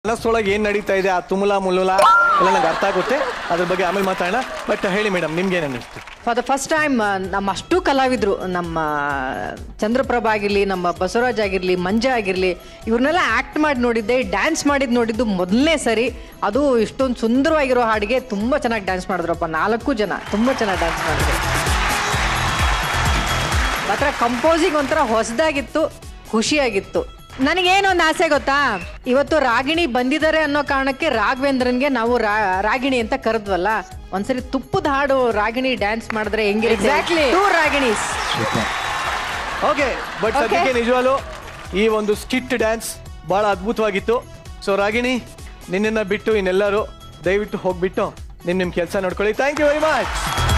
ಮನಸ್ಸೊಳಗೆ ಏನ್ ನಡೀತಾ ಇದೆ ಆ ತುಮುಲ ಮುಲುಲ ಎಲ್ಲ ನಂಗೆ ಅರ್ಥ ಆಗುತ್ತೆ ಅದ್ರ ಬಗ್ಗೆ ಆಮೇಲೆ ಮಾತಾಡೋಣ ಬಟ್ ಹೇಳಿ ಮೇಡಮ್ ನಿಮ್ಗೆ ಏನ್ ಅನ್ನಿಸ್ತು ಫಾರ್ ದ ಫಸ್ಟ್ ಟೈಮ್ ನಮ್ಮ ಅಷ್ಟು ಕಲಾವಿದರು ನಮ್ಮ ಚಂದ್ರಪ್ರಭಾ ಆಗಿರಲಿ ನಮ್ಮ ಬಸವರಾಜ್ ಆಗಿರಲಿ ಮಂಜ ಆಗಿರಲಿ ಇವ್ರನ್ನೆಲ್ಲ ಆ್ಯಕ್ಟ್ ಮಾಡಿ ನೋಡಿದ್ದೆ ಡ್ಯಾನ್ಸ್ ಮಾಡಿದ್ದು ನೋಡಿದ್ದು ಮೊದಲನೇ ಸರಿ ಅದು ಇಷ್ಟೊಂದು ಸುಂದರವಾಗಿರೋ ಹಾಡಿಗೆ ತುಂಬ ಚೆನ್ನಾಗಿ ಡ್ಯಾನ್ಸ್ ಮಾಡಿದ್ರಪ್ಪ ನಾಲ್ಕು ಜನ ತುಂಬ ಚೆನ್ನಾಗಿ ಡ್ಯಾನ್ಸ್ ಮಾಡಿದ್ರು ಮಾತ್ರ ಕಂಪೋಸಿಂಗ್ ಒಂಥರ ಹೊಸದಾಗಿತ್ತು ಖುಷಿಯಾಗಿತ್ತು ನನಗೇನೊಂದು ಆಸೆ ಗೊತ್ತಾ ಇವತ್ತು ರಾಗಿಣಿ ಬಂದಿದ್ದಾರೆ ಅನ್ನೋ ಕಾರಣಕ್ಕೆ ರಾಘವೇಂದ್ರನ್ಗೆ ನಾವು ರಾ- ರಾಗಿಣಿ ಅಂತ ಕರೆದ್ವಲ್ಲ ಒಂದ್ಸರಿ ತುಪ್ಪದ ಹಾಡು ರಾಗಿಣಿ ಡ್ಯಾನ್ಸ್ ಮಾಡಿದ್ರೆ ಹೆಂಗಿರುತ್ತೆ Exactly. Too Ragini's okay but Okay. ಸದ್ಯಕ್ಕೆ ನಿಜವಾಗ್ಲು ಈ ಒಂದು ಸ್ಕಿಟ್ ಡ್ಯಾನ್ಸ್ ಬಹಳ ಅದ್ಭುತವಾಗಿತ್ತು ಸೊ ರಾಗಿಣಿ ನಿನ್ನನ್ನ ಬಿಟ್ಟು ಇನ್ನೆಲ್ಲರೂ ದಯವಿಟ್ಟು ಹೋಗ್ಬಿಟ್ಟು ನಿಮ್ ನಿಮ್ ಕೆಲಸ ನೋಡ್ಕೊಳ್ಳಿ thank you very much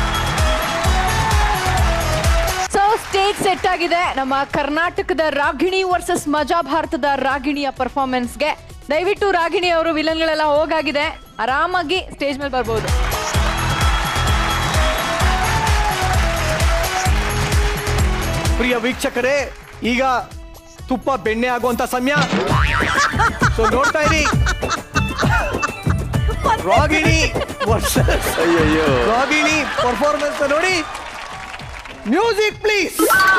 so stage set ಆಗಿದೆ ನಮ್ಮ ಕರ್ನಾಟಕದ ರಾಗಿಣಿ ವರ್ಸಸ್ ಮಜಾ ಭಾರತದ ರಾಗಿಣಿಯ ಪರ್ಫಾರ್ಮೆನ್ಸ್ಗೆ ದಯವಿಟ್ಟು ರಾಗಿಣಿ ಅವರು ವಿಲನ್ಗಳೆಲ್ಲ ಹೋಗಾಗಿದೆ ಆರಾಮಾಗಿ ಸ್ಟೇಜ್ ಮೇಲೆ ಬರ್ಬೋದು ಪ್ರಿಯ ವೀಕ್ಷಕರೇ ಈಗ ತುಪ್ಪ ಬೆಣ್ಣೆ ಆಗುವಂತ ಸಮಯ ಸೊ ನೋಡ್ತಾ ಇರಿ ರಾಗಿಣಿ ವರ್ಸಸ್ ಅಯ್ಯಯ್ಯೋ ರಾಗಿಣಿ ಪರ್ಫಾರ್ಮೆನ್ಸ್ ನೋಡಿ ಮ್ಯೂಸಿಕ್ ಪ್ಲೀಸ್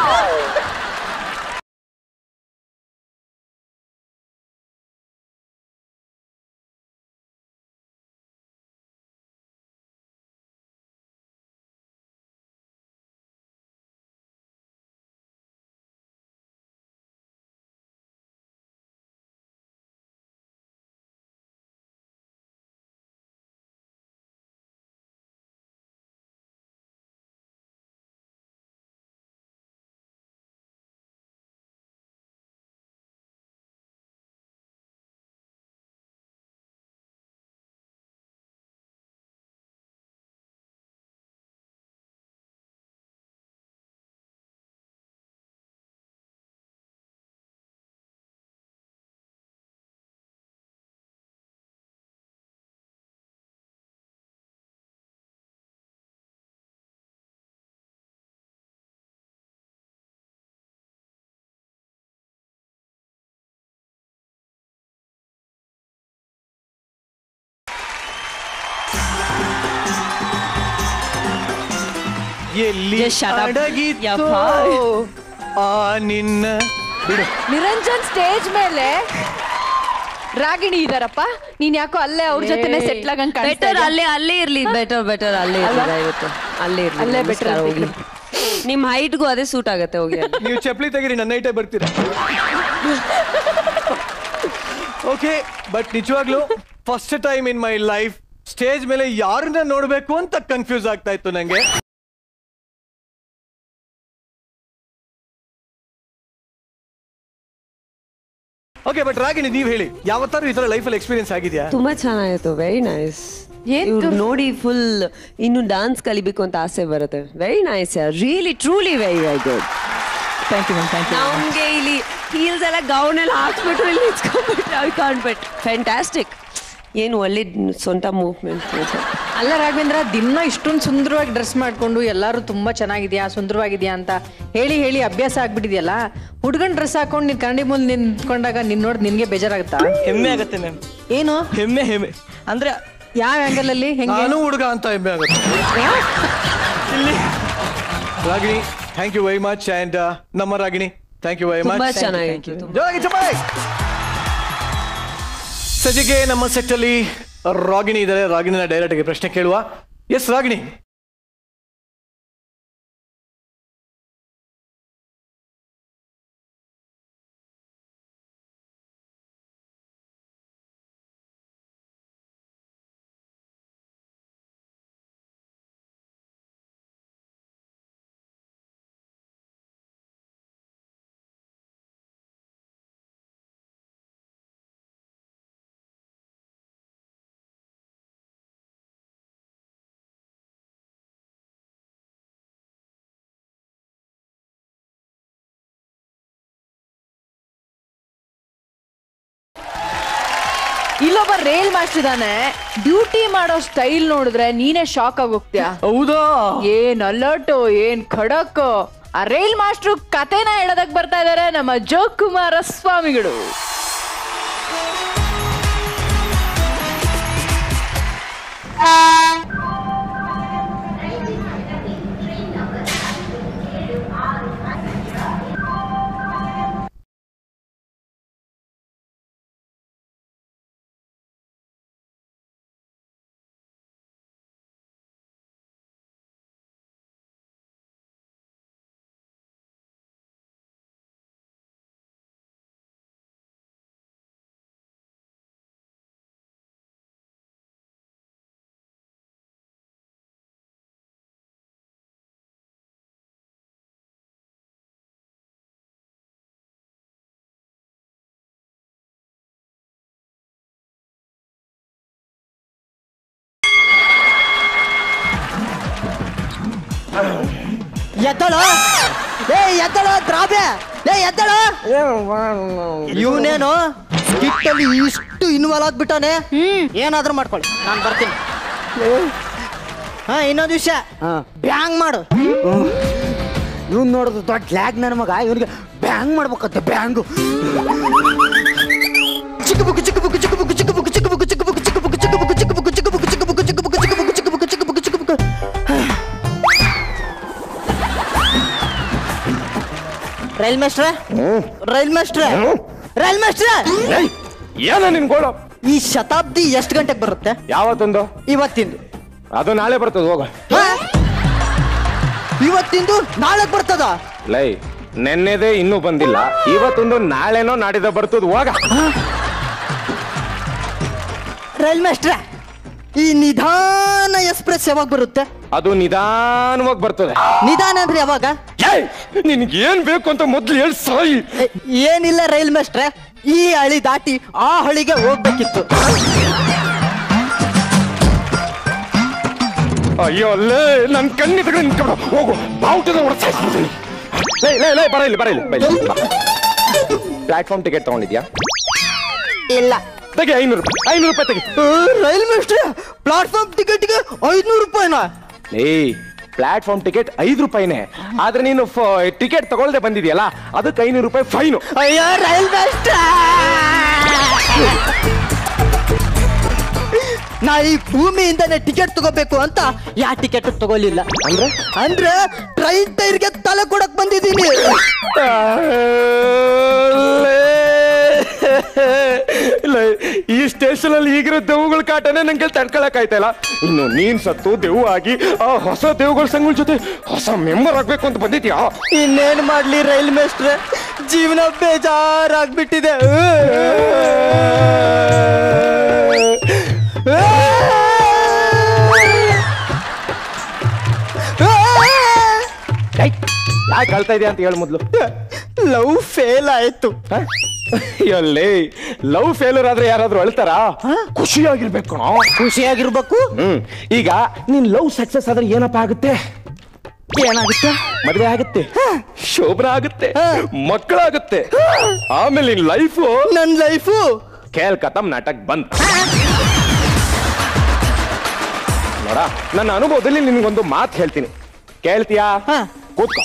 ಎಲ್ಲಿ Just shut up. ಅಡಗಿತ್ತೋ ಯಪ್ಪ. ಆ ನಿನ್ನ ಬಿಡು ನಿರಂಜನ್ ಸ್ಟೇಜ್ ಮೇಲೆ ರಾಗಿಣಿ ಇದಾರಪ್ಪ ನೀನ್ ಯಾಕೋ ಅಲ್ಲೇ ಅವ್ರ ಜೊತೆನೆ ಸೆಟ್ಲ್ ಆಗಂಗ್ ಕಾಣಿಸ್ತಾ ಬೆಟರ್ ಇದ್ಯಾ? ಅಲ್ಲೇ ಅಲ್ಲೇ ಇರ್ಲಿ ಬೆಟರ್ ಬೆಟರ್ ಅಲ್ಲೇ ಇರ್ಲಿ ದಯವಿಟ್ಟು ಅಲ್ಲೇ ಇರ್ಲಿ ಅಲ್ಲೇ better ನಮಸ್ಕಾರ, ಇರ್ಲಿ. ಹೋಗಿ ನಿಮ್ ಹೈಟ್ಗೂ ಅದೇ ಸೂಟ್ ಆಗತ್ತೆ ಹೋಗಿ ಅಲ್ಲಿ. ನೀವು ಚಪ್ಪಲಿ ತೆಗೀರಿ ನನ್ನ ಐಟೇ ಬರ್ತೀರಾ ಓಕೆ ಬಟ್ ನಿಜವಾಗ್ಲೂ first time in my life stage ಮೇಲೆ ಯಾರನ್ನ ನೋಡ್ಬೇಕು ಅಂತ ಕನ್ಫ್ಯೂಸ್ ಆಗ್ತಾ ಇತ್ತು ನಂಗೆ ಓಕೆ ಬಟ್ ರಾಗಿಣಿ ನೀವ್ ಹೇಳಿ ಯಾವತ್ತಾರು ಈ ತರ ಲೈಫಲ್ಲಿ ಎಕ್ಸ್ಪೀರಿಯನ್ಸ್ ಆಗಿದ್ಯಾ ತುಂಬಾ ಚೆನ್ನಾಗಿತ್ತು ವೆರಿ ನೈಸ್ ಏನ್ ಇವ್ರು ನೋಡಿ ಫುಲ್ ಇನ್ನು ಡಾನ್ಸ್ ಕಲಿಬೇಕು ಅಂತ ಆಸೆ ಬರುತ್ತೆ ವೆರಿ ನೈಸ್ ಯಾರ್ really truly very very good thank you ma'am thank you ನಮ್ಗೆ ಇಲ್ಲಿ ಹೀಲ್ಸ್ ಎಲ್ಲ ಗೌನ್ ಎಲ್ಲ ಹಾಕ್ಬಿಟ್ರು ಇಲ್ಲಿ ನಿಂತ್ಕೊಂಡ್ಬಿಟ್ಟು ಐ ಕಾಣ್ಬಿಟ್ ಫ್ಯಾಂಟಾಸ್ಟಿಕ್ ಏನು ಒಳ್ಳೆ ಸ್ವಂತ ಮೂವ್ಮೆಂಟ್ ಅಲ್ಲ ರಾಘವೇಂದ್ರ ದಿನ ಇಷ್ಟೊಂದು ಸುಂದರವಾಗಿ ಡ್ರೆಸ್ ಮಾಡ್ಕೊಂಡು ಎಲ್ಲರೂ ತುಂಬಾ ಚೆನ್ನಾಗಿದ್ಯಾ ಸುಂದರವಾಗಿದ್ಯಾ ಅಂತ ಹೇಳಿ ಹೇಳಿ ಅಭ್ಯಾಸ ಆಗ್ಬಿಟ್ಟಿದ್ಯಲ್ಲ ಹುಡ್ಗನ್ ಡ್ರೆಸ್ ಹಾಕೊಂಡು ನೀನ್ ಕನ್ನಡಿ ಮುಂದೆ ನಿಂತ್ಕೊಂಡಾಗ ನಿನ್ ನೋಡಿ ನಿನ್ಗೆ ಬೇಜಾರಾಗುತ್ತಾ ಹೆಮ್ಮೆ ಆಗತ್ತೆ ಮ್ಯಾಮ್ ಏನು ಹೆಮ್ಮೆ ಹೆಮ್ಮೆ ಅಂದ್ರೆ ಯಾವ ಆಂಗಲ್ ಅಲ್ಲಿ ಹೆಂಗೆ ನಾನು ಹುಡುಗ ಅಂತ ಹೆಮ್ಮೆ ಆಗುತ್ತೆ Ragini thank you very much and ನಮ್ಮ ರಾಗಿಣಿ ಥ್ಯಾಂಕ್ ಯು ವೆರಿ ತುಂಬಾ ಮಚ್ ಚೆನ್ನಾಗಿತ್ತು ಜೋರಾಗಿ ಚಪ್ಪಾಳೆ. ಸದ್ಯಕ್ಕೆ ನಮ್ಮ ಸೆಟ್ ಅಲ್ಲಿ ರಾಗಿಣಿ ಇದ್ದಾರೆ ರಾಗಿಣಿನ ಡೈರೆಕ್ಟ್ ಆಗಿ ಪ್ರಶ್ನೆ ಕೇಳುವ ಎಸ್ ರಾಗಿಣಿ ಇಲ್ಲೊಬ್ಬ ರೇಲ್ ಮಾಸ್ಟರ್ ಇದಾನೆ ಡ್ಯೂಟಿ ಮಾಡೋ ಸ್ಟೈಲ್ ನೋಡಿದ್ರೆ ನೀನೇ ಶಾಕ್ ಆಗೋಗ್ತೀಯಾ ಹೌದಾ ಏನ್ ಅಲರ್ಟು ಏನ್ ಖಡಕ್ ಆ ರೈಲ್ ಮಾಸ್ಟ್ರು ಕತೆನ ಹೇಳೋದಕ್ ಬರ್ತಾ ಇದಾರೆ ನಮ್ಮ ಜೋಕುಮಾರ ಸ್ವಾಮಿಗಳು ಎದ್ದಳು ಏ ಎದ್ದಳು ದ್ರಾಬೆ ಏ ಎದ್ದಳು ಇವನೇನು ಸ್ಕಿಟ್ ಅಲ್ಲಿ ಇಷ್ಟು ಇನ್ವಾಲ್ವ್ ಆಗ್ಬಿಟ್ಟಾನೆ ಏನಾದ್ರೂ ಮಾಡ್ಕೊಳ್ಳಿ ನಾನು ಬರ್ತೀನಿ ಹಾ ಇನ್ನೊಂದು ವಿಷಯ ಬ್ಯಾಂಗ್ ಮಾಡು ಇವ್ನು ನೋಡೋದು ದೊಡ್ಡ ಲ್ಯಾಗ್ ನನ್ನ ಮಗ ಇವನಿಗೆ ಬ್ಯಾಂಗ್ ಮಾಡ್ಬೇಕಂತೆ ಬ್ಯಾಂಗು ಚಿಕ್ಕ ಬುಕ್ ಚಿಕ್ಕ ಬುಕ್ ಚಿಕ್ಕ ಬುಕ್ ಚಿಕ್ಕ ಬುಕ್ ಚಿಕ್ಕ ಬುಕ್ ಚಿಕ್ಕ ಬುಕ್ ಚಿಕ್ಕ ಬುಕ್ ಚಿಕ್ಕ ಬುಕ್ ಚಿಕ್ಕ ಬುಕ್ ಚಿಕ್ಕ ಬುಕ್ ಚಿಕ್ಕ ಬುಕ್ ಚಿಕ್ಕ ಬುಕ್ ಚಿಕ್ಕ ಬುಕ್ ಚಿಕ್ಕ ಬುಕ್ ಚಿಕ್ಕ ಬುಕ್ ಚಿಕ್ಕ ಬುಕ್ ರೈಲ್ ಮೇಸ್ಟ್ರೆ ರೈಲ್ ಮೇಸ್ಟ್ರೆ ರೈಲ್ ಮೇಸ್ಟ್ರೆ ಏನ ನಿನ್ ಗೋಳು ಈ ಶತಾಬ್ದಿ ಎಷ್ಟು ಗಂಟೆಗೆ ಬರುತ್ತೆ ಯಾವತ್ತೊಂದು ಇವತ್ತಿಂದು ಅದು ನಾಳೆ ಬರ್ತದೆ ಹೋಗ ಹಾ? ಇವತ್ತಿಂದು ನಾಳೆ ಬರ್ತದ ಲೈ ನೆನ್ನೆದೇ ಇನ್ನೂ ಬಂದಿಲ್ಲ ಇವತ್ತೊಂದು ನಾಳೆನೋ ನಾಡಿದ ಬರ್ತದ ಹೋಗ ರೈಲ್ ಮೇಸ್ಟ್ರೆ ಈ ನಿಧಾನ ಎಕ್ಸ್ಪ್ರೆಸ್ ಯಾವಾಗ ಬರುತ್ತೆ ಅದು ನಿಧಾನವಾಗಿ ಬರ್ತದೆ ನಿಧಾನ ಅಂದ್ರೆ ಯಾವಾಗ ನಿನ್ಗೆ ಏನ್ ಬೇಕು ಅಂತ ಮೊದ್ಲು ಹೇಳಿ ಸಾಯಿ ಏ, ಏನಿಲ್ಲ ರೈಲ್ ಮೇಸ್ಟ್ರೆ ಈ ಹಳಿ ದಾಟಿ ಆ ಹಳಿಗೆ ಹೋಗ್ಬೇಕಿತ್ತು ಅಯ್ಯೋ ಅಲ್ಲೇ ನನ್ ಕಣ್ಣಿದ್ರೆ ನಿಂತ್ಕೊಂಡು ಹೋಗು ಬಾವುಟದ ಹೊಡ್ಸಾಯ್ತೀನಿ ಲೇ ಲೇ ಲೇ ಬರ ಇಲ್ಲಿ ಬರ ಇಲ್ಲಿ ಬಾ ಇಲ್ಲಿ, ಬಾ. ಪ್ಲಾಟ್ಫಾರ್ಮ್ ಟಿಕೆಟ್ ತಗೊಂಡಿದ್ಯಾ ಇಲ್ಲ ತೆಗಿ ಐನೂರು ರೂಪಾಯಿ ಐನೂರು ರೂಪಾಯಿ ತೆಗಿ ರೈಲ್ ಮೇಸ್ಟ್ರೆ ಪ್ಲಾಟ್ಫಾರ್ಮ್ ಟಿಕೆಟ್ಗೆ ಐದ್ನೂರು ರೂಪಾಯಿನಾ ಏಯ್ ಪ್ಲಾಟ್ಫಾರ್ಮ್ ಟಿಕೆಟ್ ಐದು ರೂಪಾಯಿನೇ ಆದ್ರೆ ನೀನು ಟಿಕೆಟ್ ತಗೊಳ್ದೆ ಬಂದಿದ್ಯಲ್ಲ ಅದಕ್ಕೆ ಐನೂರು ರೂಪಾಯಿ ಫೈನು ಅಯ್ಯೋ ರೈಲ್ ಮೇಸ್ಟ್ರೆ ನಾ ಈ ಭೂಮಿಯಿಂದನೇ ಟಿಕೆಟ್ ತಗೋಬೇಕು ಅಂತ ಯಾ ಟಿಕೆಟ್ ತಗೋಲಿಲ್ಲ ಅಂದ್ರೆ ಅಂದ್ರೆ ಟ್ರೈನ್ ಟೈರ್ಗೆ ತಲೆ ಕೊಡಕ್ ಬಂದಿದ್ದೀನಿ ಇಲ್ಲ, ಈ ಸ್ಟೇಷನ್ ಅಲ್ಲಿ ಈಗಿರೋ ದೆವ್ಗಳ ಕಾಟನೆ ನಂಗೆ ತಡ್ಕೊಳಕ್ ಆಯ್ತಲ್ಲ ಇನ್ನು ನೀನ್ ಸತ್ತು ದೆವ್ವ ಆಗಿ ಆ ಹೊಸ ದೆವ್ಗಳ ಸಂಘಗಳ ಜೊತೆ ಹೊಸ ಮೆಂಬರ್ ಆಗ್ಬೇಕು ಅಂತ ಬಂದಿದ್ಯಾ ಇನ್ನೇನ್ ಮಾಡ್ಲಿ ರೈಲ್ ಮೇಸ್ಟ್ರೆ ಜೀವನ ಬೇಜಾರಾಗ್ಬಿಟ್ಟಿದೆ ಯಾಕೆ ಕಳ್ತಾ ಇದೆಯಾ ಅಂತ ಹೇಳು ಮೊದ್ಲು ಲವ್ ಫೇಲ್ ಆಯ್ತು ಅಲ್ಲೇ ಲವ್ ಫೇಲರ್ ಆದ್ರೆ ಯಾರಾದ್ರೂ ಅಳ್ತಾರ ಖುಷಿಯಾಗಿರ್ಬೇಕು ಕಣೋ. ಖುಷಿಯಾಗಿರ್ಬೇಕು ಹ್ಮ್ ಈಗ ನೀನ್ ಲವ್ ಸಕ್ಸಸ್ ಆದ್ರೆ ಏನಪ್ಪ ಆಗುತ್ತೆ ಏನಾಗುತ್ತೆ ಮದುವೆ ಆಗುತ್ತೆ ಶೋಭನ ಆಗುತ್ತೆ ಮಕ್ಕಳಾಗುತ್ತೆ ಆಮೇಲೆ ನಿನ್ ಲೈಫ್ ನನ್ ಲೈಫು ಖೇಲ್ ಕತಮ್ ನಾಟಕ್ ಬಂದ್ ನೋಡ ನನ್ನ ಅನುಭವದಲ್ಲಿ ನಿನ್ಗೊಂದು ಮಾತು ಹೇಳ್ತೀನಿ ಕೇಳ್ತೀಯಾ ಕೂತ್ಕೋ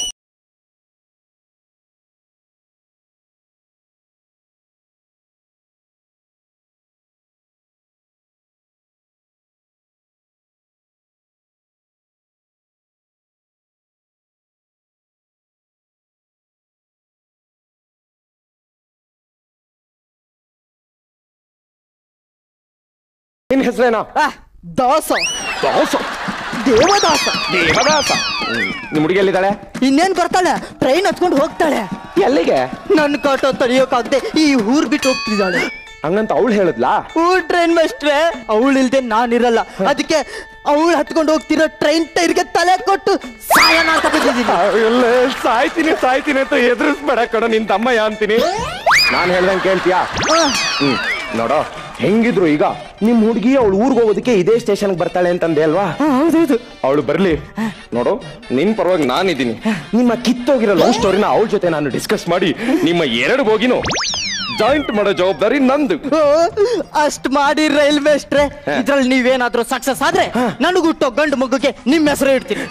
ನಿನ್ ಹೆಸರೇನೋ ದಾಸ ದಾಸ ದೇವದಾಸ ದೇವದಾಸ ಹ್ಮ್. ನಿಮ್ ಹುಡುಗಿ ಎಲ್ಲಿದ್ದಾಳೆ ಇನ್ನೇನ್ ಬರ್ತಾಳೆ ಟ್ರೈನ್ ಹತ್ಕೊಂಡು ಹೋಗ್ತಾಳೆ ಎಲ್ಲಿಗೆ ನನ್ ಕಾಟ ತಡೆಯೋಕಾಗ್ದೆ ಈ ಊರ್ ಬಿಟ್ಟು ಹೋಗ್ತಿದ್ದಾಳೆ ಹಂಗಂತ ಅವಳು ಹೇಳಿದ್ಲಾ ಊರ್ ಟ್ರೈನ್ ಮೇಸ್ಟ್ರೆ ಅವಳು ಇಲ್ದೆ ನಾನಿರಲ್ಲ ಅದಕ್ಕೆ ಅವಳು ಹತ್ಕೊಂಡು ಹೋಗ್ತಿರೋ ಟ್ರೈನ್ ಟೈರ್ಗೆ ತಲೆ ಕೊಟ್ಟು ಸಾಯನ ಅಂತ ಬಿದ್ದಿದ್ದೀನಿ ಎಲ್ಲ ಸಾಯ್ತೀನಿ ಸಾಯ್ತೀನಿ ಅಂತ ಎದುರಿಸ್ಬೇಡ ಕಣ ನಿನ್ ತಮ್ಮಯ್ಯ ಅಂತೀನಿ ನಾನ್ ಹೇಳ್ದಂಗೆ ಕೇಳ್ತೀಯಾ ಹ್ಮ್ ನೋಡೋ ಹೆಂಗಿದ್ರು ಈಗ ನಿಮ್ ಹುಡುಗಿ ಅವಳು ಊರ್ಗ್ ಹೋಗೋದಕ್ಕೆ ಇದೇ ಸ್ಟೇಷನ್ಗೆ ಬರ್ತಾಳೆ ಅಂತಂದೆ ಅಲ್ವಾ ಹೌದೌದು ಅವಳು ಬರ್ಲಿ ನೋಡು ನಿನ್ ಪರವಾಗಿ ನಾನಿದ್ದೀನಿ ನಿಮ್ಮ ಕಿತ್ತೋಗಿರೋ ಲವ್ ಸ್ಟೋರಿನ ಅವಳ ಜೊತೆ ನಾನು ಡಿಸ್ಕಸ್ ಮಾಡಿ ನಿಮ್ಮ ಎರಡು ಬೋಗಿನು ಜಾಯಿಂಟ್ ಮಾಡೋ ಜವಾಬ್ದಾರಿ ನಂದು ಅಷ್ಟ್ ಮಾಡಿ ರೈಲ್ ಮೇಸ್ಟ್ರೆ ಇದ್ರಲ್ಲಿ ನೀವೇನಾದ್ರೂ ಸಕ್ಸಸ್ ಆದ್ರೆ ನನಗ್ ಹುಟ್ಟೋ ಗಂಡು ಮಗುಗೆ ನಿಮ್ ಹೆಸರು ಇಡ್ತೀನಿ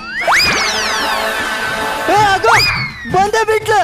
ಏ, ಆಗೋ, ಬಂದೇ ಬಿಟ್ಲ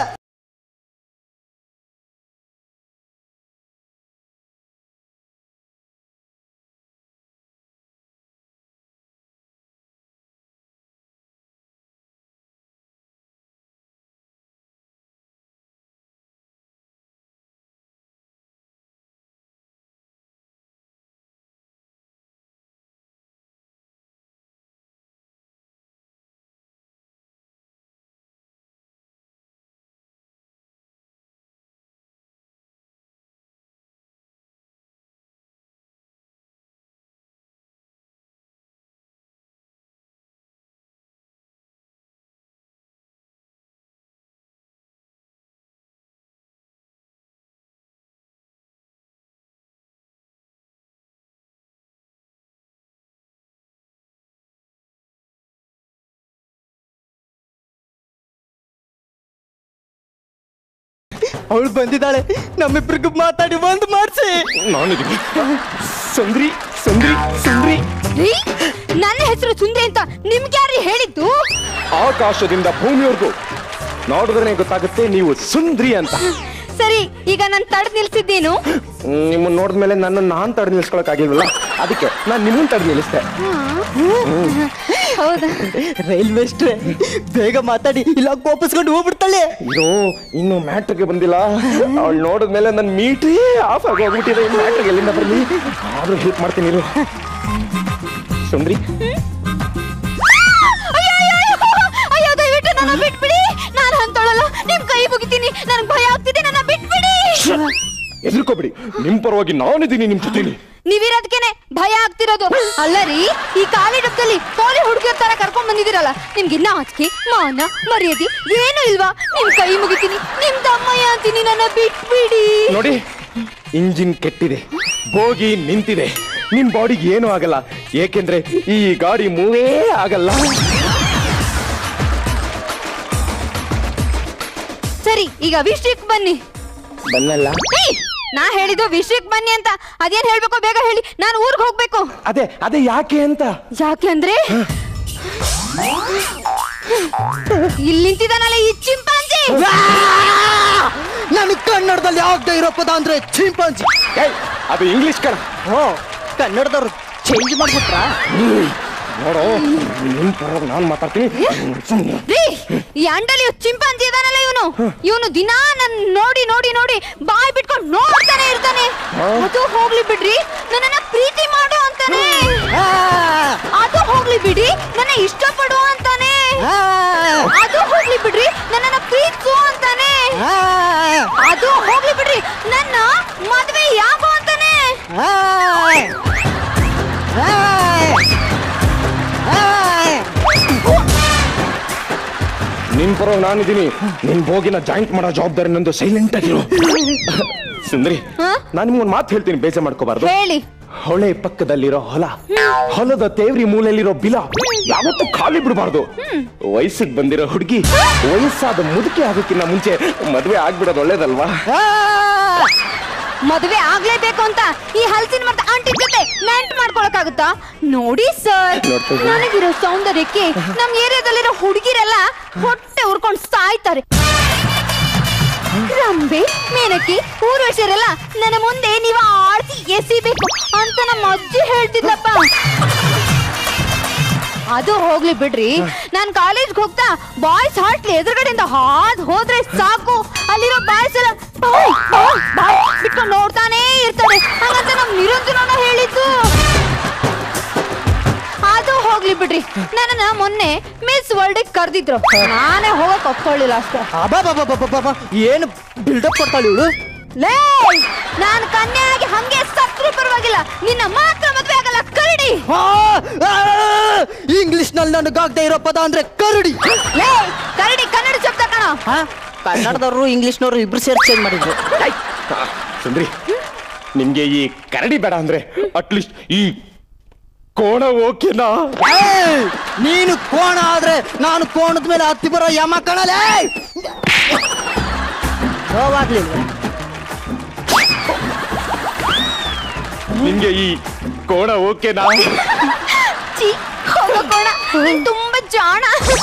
ಅವಳು ಬಂದಿದ್ದಾಳೆ ನಮ್ಮಿಬ್ರಿಗೂ ಮಾತಾಡಿ ಒಂದು ಮಾಡಿಸಿ ನಾನಿದ್ದೀನಿ ಸುಂದ್ರಿ ಸುಂದ್ರಿ ಸುಂದ್ರಿ ರೀ ನನ್ನ ಹೆಸರು ಸುಂದ್ರಿ ಅಂತ ನಿಮ್ಗೆ ಯಾರು ಹೇಳಿದ್ದು ಆಕಾಶದಿಂದ ಭೂಮಿವರೆಗೂ ನೋಡಿದ್ರೆ ಗೊತ್ತಾಗುತ್ತೆ ನೀವು ಸುಂದ್ರಿ ಅಂತ ಸರಿ ಈಗ ನಾನು ತಡೆದ್ ನಿಲ್ಸಿದ್ದೇನು ನಿಮ್ಮನ್ನ ನೋಡಿದ್ಮೇಲೆ ನನ್ನ ನಾನ್ ತಡೆ ನಿಲ್ಸ್ಕೊಳಕ್ ಆಗಿಲ್ವಲ್ಲ ಅದಕ್ಕೆ ನಾನು ನಿಮ್ಮನ್ನ ತಡೆ ನಿಲ್ಲಿಸ್ದೆ ಹೌದಾ ರೈಲ್ವೆ ಅಷ್ಟೇ ಬೇಗ ಮಾತಾಡಿ ಇಲ್ಲ ಕೋಪಿಸ್ಕೊಂಡು ಹೋಗ್ಬಿಡ್ತಾಳೆ ಇರೋ ಇನ್ನು ಮ್ಯಾಟ್ರಿಗೆ ಬಂದಿಲ್ಲ ಅವಳು ನೋಡಿದ್ಮೇಲೆ ನನ್ನ ಮೀಟ್ರೇ ಆಫ್ ಆಗಿ ಹೋಗ್ಬಿಟ್ಟಿದೆ ಇನ್ನು ಮ್ಯಾಟ್ರಿಗೆ ಎಲ್ಲಿಂದ ಬರಲಿ ಆದ್ರೂ ಹೆಲ್ಪ್ ಮಾಡ್ತೀನಿ ಇರು ಸುಂದ್ರಿ ಅಯ್ಯೋ, ಅಯ್ಯೋ, ಅಯ್ಯೋ, ಅಯ್ಯೋ ದಯವಿಟ್ಟು ನನ್ನ ಬಿಟ್ಬಿಡಿ ನಾನು ಅಂತೊಳಲ್ಲ ನಿಮ್ ಕೈ ಮುಗಿತೀನಿ ನನಗೆ ಭಯ ಆಗ್ತಿದೆ ನನ್ನ ಬಿಟ್ಬಿಡಿ ಹೆದರ್ಕೋಬಿಡಿ ನಿಮ್ ಪರವಾಗಿ ನಾನಿದ್ದೀನಿ ನಿಮ್ ಜೊತೆಲಿ ನೀವಿರೋದಕ್ಕೇನೆ ಭಯ ಆಗ್ತಿರೋದು ಅಲ್ಲ ರೀ ಈ ಖಾಲಿ ಡಬ್ಬದಲ್ಲಿ ಕೋಳಿ ಹುಡುಗಿಯರ ತರ ಕರ್ಕೊಂಡ್ ಬಂದಿದ್ದೀರಲ್ಲ ನಿಮ್ಗೆ ನಾಚಿಕೆ ಮಾನ ಮರ್ಯಾದೆ ಏನು ಇಲ್ವಾ ನಿಮ್ ಕೈ ಮುಗಿತೀನಿ ನಿಮ್ ತಮ್ಮಯ್ಯ ಅಂತೀನಿ ನನ್ನ ಬಿಟ್ಬಿಡಿ ನೋಡಿ ಇಂಜಿನ್ ಕೆಟ್ಟಿದೆ ಬೋಗಿ ನಿಂತಿದೆ ನಿಮ್ ಬಾಡಿಗೆ ಏನೂ ಆಗಲ್ಲ ಏಕೆಂದ್ರೆ ಈ ಗಾಡಿ ಮೂವೇ ಆಗಲ್ಲ ಸರಿ ಈಗ ವಿಷಯಕ್ಕೆ ಬನ್ನಿ ಬನ್ನಲ್ಲ ಏಯ್, ನಾ ಹೇಳಿದ್ದು ವಿಷಯಕ್ಕೆ ಬನ್ನಿ ಅಂತ ಅದೇನ್ ಹೇಳ್ಬೇಕು ಬೇಗ ಹೇಳಿ ನಾನು ಊರ್ಗ್ ಹೋಗ್ಬೇಕು ಅದೇ ಅದೇ ಯಾಕೆ ಅಂತ ಯಾಕೆ ಅಂದ್ರೆ ಇಲ್ಲಿ ನಿಂತಿದ್ದಾನಲ್ಲ ಈ ಚಿಂಪಾಂಜಿ ನನಗೆ ಕನ್ನಡದಲ್ಲಿ ಆಗದೆ ಇರೋ ಪದ ಅಂದ್ರೆ ಚಿಂಪಾಂಜಿ ಏಯ್, ಅದು ಇಂಗ್ಲಿಷ್ ಕಣ ಓ ಕನ್ನಡದವ್ರು ಚೇಂಜ್ ಮಾಡ್ಬಿಟ್ರಾ ನೋಡು ನಿನ್ ಪರವಾಗಿ ನಾನ್ ಮಾತಾಡ್ತೀನಿ ಸುಮ್ನೆ. ರೀ ಈ ಅಂಡಲಿ ಚಿಂಪಾಂಜಿ ಇದಾನಲ್ಲ ಇವನು ಇವನು ದಿನಾ ನನ್ ನೋಡಿ ನೋಡಿ ನೋಡಿ ಬಾಯ್ ಬಿಟ್ಕೊಂಡು ನೋಡ್ತಾನೆ ಇರ್ತಾನೆ ಅದು ಹೋಗ್ಲಿ ಬಿಡ್ರಿ ನನ್ನನ್ನ ಪ್ರೀತಿ ಮಾಡು ಅಂತಾನೆ ಅದು ಹೋಗ್ಲಿ ಬಿಡಿ ನನ್ನ ಇಷ್ಟಪಡು ಅಂತಾನೆ ಅದು ಹೋಗ್ಲಿ ಬಿಡ್ರಿ ನನ್ನನ್ನ ಪ್ರೀತಿಸು ಅಂತಾನೆ ಅದು ಹೋಗ್ಲಿ ಬಿಡ್ರಿ ನನ್ನ ಮದ್ವೆ ಯಾಗು ಅಂತಾನೆ ನಿನ್ ಪರವಾಗಿ ನಾನಿದ್ದೀನಿ ನಿನ್ ಬೋಗಿನ ಜಾಯಿಂಟ್ ಮಾಡೋ ಜವಾಬ್ದಾರಿ ನಂದು ಸೈಲೆಂಟ್ ಆಗಿರು ಸುಂದರಿ ನಾನು ನಿಮ್ಗೊಂದು ಮಾತು ಹೇಳ್ತೀನಿ ಬೇಜಾರ್ ಮಾಡ್ಕೋಬಾರ್ದು ಹೇಳಿ ಹೊಳೆ ಪಕ್ಕದಲ್ಲಿರೋ ಹೊಲ ಹೊಲದ ತೇವ್ರಿ ಮೂಲೆಯಲ್ಲಿರೋ ಬಿಲ ಯಾವತ್ತೂ ಖಾಲಿ ಬಿಡಬಾರ್ದು ವಯಸ್ಸಿಗೆ ಬಂದಿರೋ ಹುಡುಗಿ ವಯಸ್ಸಾದ ಮುದುಕಿ ಆಗೋಕ್ಕಿಂತ ಮುಂಚೆ ಮದ್ವೆ ಆಗ್ಬಿಡೋದು ಒಳ್ಳೇದಲ್ವಾ ಮದುವೆ ಆಗ್ಲೇಬೇಕು ಅಂತ ಈ ಹಲಸಿನ ಮರದ ಆಂಟಿ ಜೊತೆ ನೆಂಟ್ ಮಾಡ್ಕೊಳಕ್ಕಾಗುತ್ತಾ ನೋಡಿ ಸರ್ ನೋಡ್ತಾ ಇದ್ದೀನಿ. ನನಗಿರೋ ಸೌಂದರ್ಯಕ್ಕೆ ನಮ್ ಏರಿಯಾದಲ್ಲಿರೋ ಹುಡುಗಿರೆಲ್ಲ ಹೊಟ್ಟೆ ಉರ್ಕೊಂಡು ಸಾಯ್ತಾರೆ ರಂಬೆ ಮೇನಕಿ ಊರ್ವಶರೆಲ್ಲ ನನ್ನ ಮುಂದೆ ನೀವು ಆಡ್ಸಿ ಎಸಿಬೇಕು ಅಂತ ನಮ್ಮ ಅಜ್ಜಿ ಹೇಳ್ತಿದ್ಲಪ್ಪ ಅದು ಹೋಗ್ಲಿ ಬಿಡ್ರಿ ನಾನ್ ಕಾಲೇಜ್ಗೆ ಹೋಗ್ತಾ ಬಾಯ್ಸ್ ಹಾಟ್ಲಿ ಎದುರುಗಡೆಯಿಂದ ಹಾದ್ ಹೋದ್ರೆ ಸಾಕು ಅಲ್ಲಿರೋ ಬಾಯ್ಸ್ ಎಲ್ಲ ಬಾಯ್ ಬಾಯ್ ಬಾಯ್ ಬಿಟ್ಕೊಂಡು ನೋಡ್ತಾನೇ ಇರ್ತಾರೆ ಹಾಗಂತ ನಮ್ ನಿರಂಜನ ಹೇಳಿದ್ದು ಅದು ಹೋಗ್ಲಿ ಬಿಡ್ರಿ ನನ್ನನ್ನ ಮೊನ್ನೆ ಮಿಸ್ ವರ್ಲ್ಡ್ ಕರ್ದಿದ್ರು ನಾನೇ ಹೋಗಕ್ ಒಪ್ಕೊಳ್ಳಿಲ್ಲ ಅಷ್ಟೇ ಅಬಾಬಾಬಾಬಾಬಾ ಏನು ಬಿಲ್ಡಪ್ ಕೊಡ್ತಾಳೆ ಇವಳು ಲೇ ನಾನು ಕನ್ಯೆ ಆಗಿ ಹಂಗೆ ಸತ್ರು ಪರವಾಗಿಲ್ಲ ನಿನ್ನ ಮಾತ್ರ ಮದ್ವೆ ಆಗಲ್ಲ ಕರಡಿ ಇಂಗ್ಲಿಷ್ ನಲ್ಲಿ ನನಗಾಗದೆ ಇರೋ ಪದ ಅಂದ್ರೆ ಕರಡಿ ಲೇ ಕರಡಿ ಕನ್ನಡ ಶಬ್ದ ಕಣ ಹಾ ಕನ್ನಡದವರು ಇಂಗ್ಲಿಷ್ನವರು ಇಬ್ರು ಸೇರಿ ಚೇಂಜ್ ಮಾಡಿದ್ರು ಸುಂದ್ರಿ ನಿಮ್ಗೆ ಈ ಕರಡಿ ಬೇಡ ಅಂದ್ರೆ ಅಟ್ಲೀಸ್ಟ್ ಈ ಕೋಣ ಓಕೆನಾ ಏಯ್! ನೀನು ಕೋಣ ಆದ್ರೆ ನಾನು ಕೋಣದ ಮೇಲೆ ಹತ್ತಿ ಬರೋ ಯಮ ಕಣಲೇ ನೋವಾಗ್ಲಿಲ್ವ ನಿಮ್ಗೆ ಈ ಕೋಣ ಓಕೆನಾ ಚಿ ಹೋಗೋಣ ನೀನ್ ತುಂಬಾ ಜಾಣ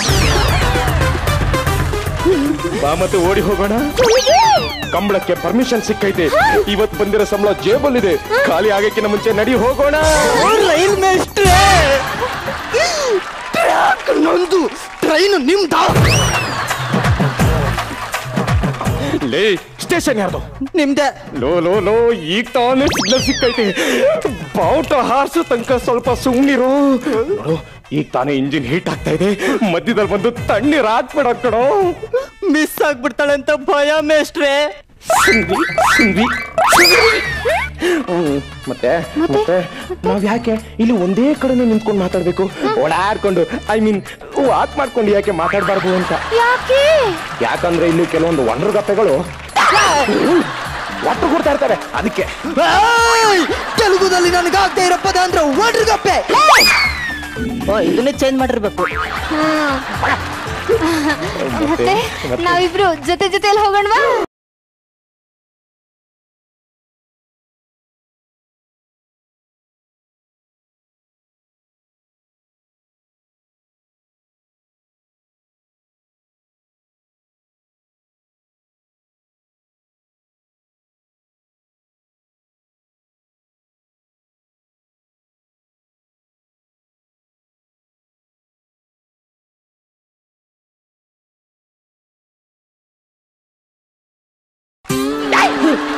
ಬಾ ಮತ್ತೆ ಓಡಿ ಹೋಗೋಣ ಕಂಬಳಕ್ಕೆ ಪರ್ಮಿಷನ್ ಸಿಕ್ಕೈತೆ ಇವತ್ತು ಬಂದಿರೋ ಸಂಬಳ ಜೇಬಲ್ಲಿದೆ ಖಾಲಿ ಆಗಕ್ಕಿಂತ ಮುಂಚೆ ನಡಿ ಹೋಗೋಣ ರೈಲ್ ಮೇಸ್ಟ್ರೇ ಟ್ರ್ಯಾಕ್ ನಂದು ಟ್ರೈನ್ ನಿಮ್ದ ಲೇ ಸ್ಟೇಷನ್ ಯಾರ್ದು ನಿಮ್ದೆ ಲೋ ಲೋ ಲೋ ಈಗ ತಾನೇ ಸಿಗ್ನಲ್ ಸಿಕ್ಕೈತೆ ಬಾವುಟ ಹಾರಿಸೋ ತನಕ ಸ್ವಲ್ಪ ಸುಮ್ನಿರು ನೋಡು ಈಗ ತಾನೇ ಇಂಜಿನ್ ಹೀಟ್ ಆಗ್ತಾ ಇದೆ ಮಧ್ಯದಲ್ಲಿ ಬಂದು ತಣ್ಣೀರ್ ಹಾಕ್ಬೇಡ ಕಣೋ ಮಿಸ್ ಆಗ್ಬಿಡ್ತಾಳೆ ಅಂತ ಭಯ ಮೇಸ್ಟ್ರೇ ಸುಂದ್ರಿ ಸುಂದ್ರಿ ಸುಂದ್ರಿ. ಹ್ಮ್, ಮತ್ತೆ ಮತ್ತೆ ನಾವ್ ಯಾಕೆ ಇಲ್ಲಿ ಒಂದೇ ಕಡೆನೇ ನಿಂತ್ಕೊಂಡು ಮಾತಾಡ್ಬೇಕು ಓಡಾಡ್ಕೊಂಡು ಐ ಮೀನ್ ವಾಕ್ ಮಾಡ್ಕೊಂಡು ಯಾಕೆ ಮಾತಾಡ್ಬಾರ್ದು ಅಂತ ಯಾಕೆ ಯಾಕಂದ್ರೆ ಇಲ್ಲಿ ಕೆಲವೊಂದು ಗಪ್ಪೆಗಳು ಒಟ್ಟು ಕೊಡ್ತಾ ಇರ್ತಾರೆ ಅದಕ್ಕೆ ಏಯ್! ತೆಲುಗುದಲ್ಲಿ ನನಗಾಗದೆ ಇರೋ ಪದ ಅಂದ್ರೆ ಒಡ್ರಗಪ್ಪೆ ಓ ಇದನ್ನೇ ಚೇಂಜ್ ಮಾಡಿರ್ಬೇಕು ಮತ್ತೆ ನಾವಿಬ್ರು ಜೊತೆ ಜೊತೆಲಿ ಹೋಗೋಣವಾ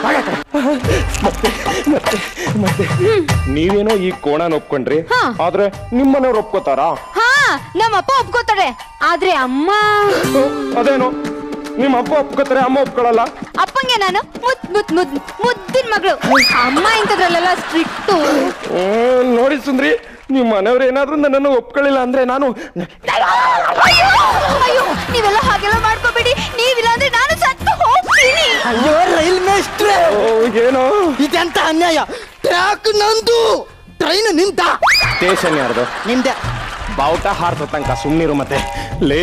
ಮತ್ತೆ ಮತ್ತೆ ಮತ್ತೆ ನೀವೇನೋ ಈ ಕೋಣನ ಒಪ್ಕೊಂಡ್ರಿ ಆದ್ರೆ ನಿಮ್ಮನೆಯವ್ರು ಒಪ್ಕೋತಾರಾ ಹಾ ನಮ್ಮಪ್ಪ ಒಪ್ಕೋತಾರೆ ಆದ್ರೆ ಅಮ್ಮ ಅದೇನು ನಿಮ್ಮ ಅಪ್ಪ ಒಪ್ಕೋತಾರೆ ಅಮ್ಮ ಒಪ್ಕೊಳ್ಳಲ್ಲ ಅಪ್ಪಂಗೆ ನಾನು ಮುದ್ ಮುದ್ ಮುದ್ ಮುದ್ದಿನ ಮಗಳು ಅಮ್ಮ ಇಂಥದ್ರಲ್ಲೆಲ್ಲ ಸ್ಟ್ರಿಕ್ಟು ಹ್ಮ್, ನೋಡಿ ಸುಂದ್ರಿ ನಿಮ್ಮ ಮನೆಯವ್ರು ಏನಾದ್ರೂ ನನ್ನನ್ನು ಒಪ್ಕೊಳ್ಳಿಲ್ಲ ಅಂದ್ರೆ ನಾನು ಅಯ್ಯೋ ಅಯ್ಯೋ ನೀವೆಲ್ಲ ಹಾಗೆಲ್ಲ ಮಾಡ್ಕೋಬೇಡಿ ನೀವಿಲ್ಲ ಅಂದ್ರೆ ನಾನು ಸತ್ತು ಹೋಗ್ತೀನಿ ಅಯ್ಯೋ ರೈಲ್ ಮೇಸ್ಟ್ರೆ ಓ, ಏನೋ ಇದೆಂತ ಅನ್ಯಾಯ ಟ್ರ್ಯಾಕ್ ನಂದು ಟ್ರೈನ್ ನಿಂತ ಸ್ಟೇಷನ್ ಯಾರ್ದು ನಿಮ್ದೆ ಬಾವುಟ ಹಾರ್ಸೋ ತನಕ ಸುಮ್ಮನಿರು ಮತ್ತೆ ಲೇ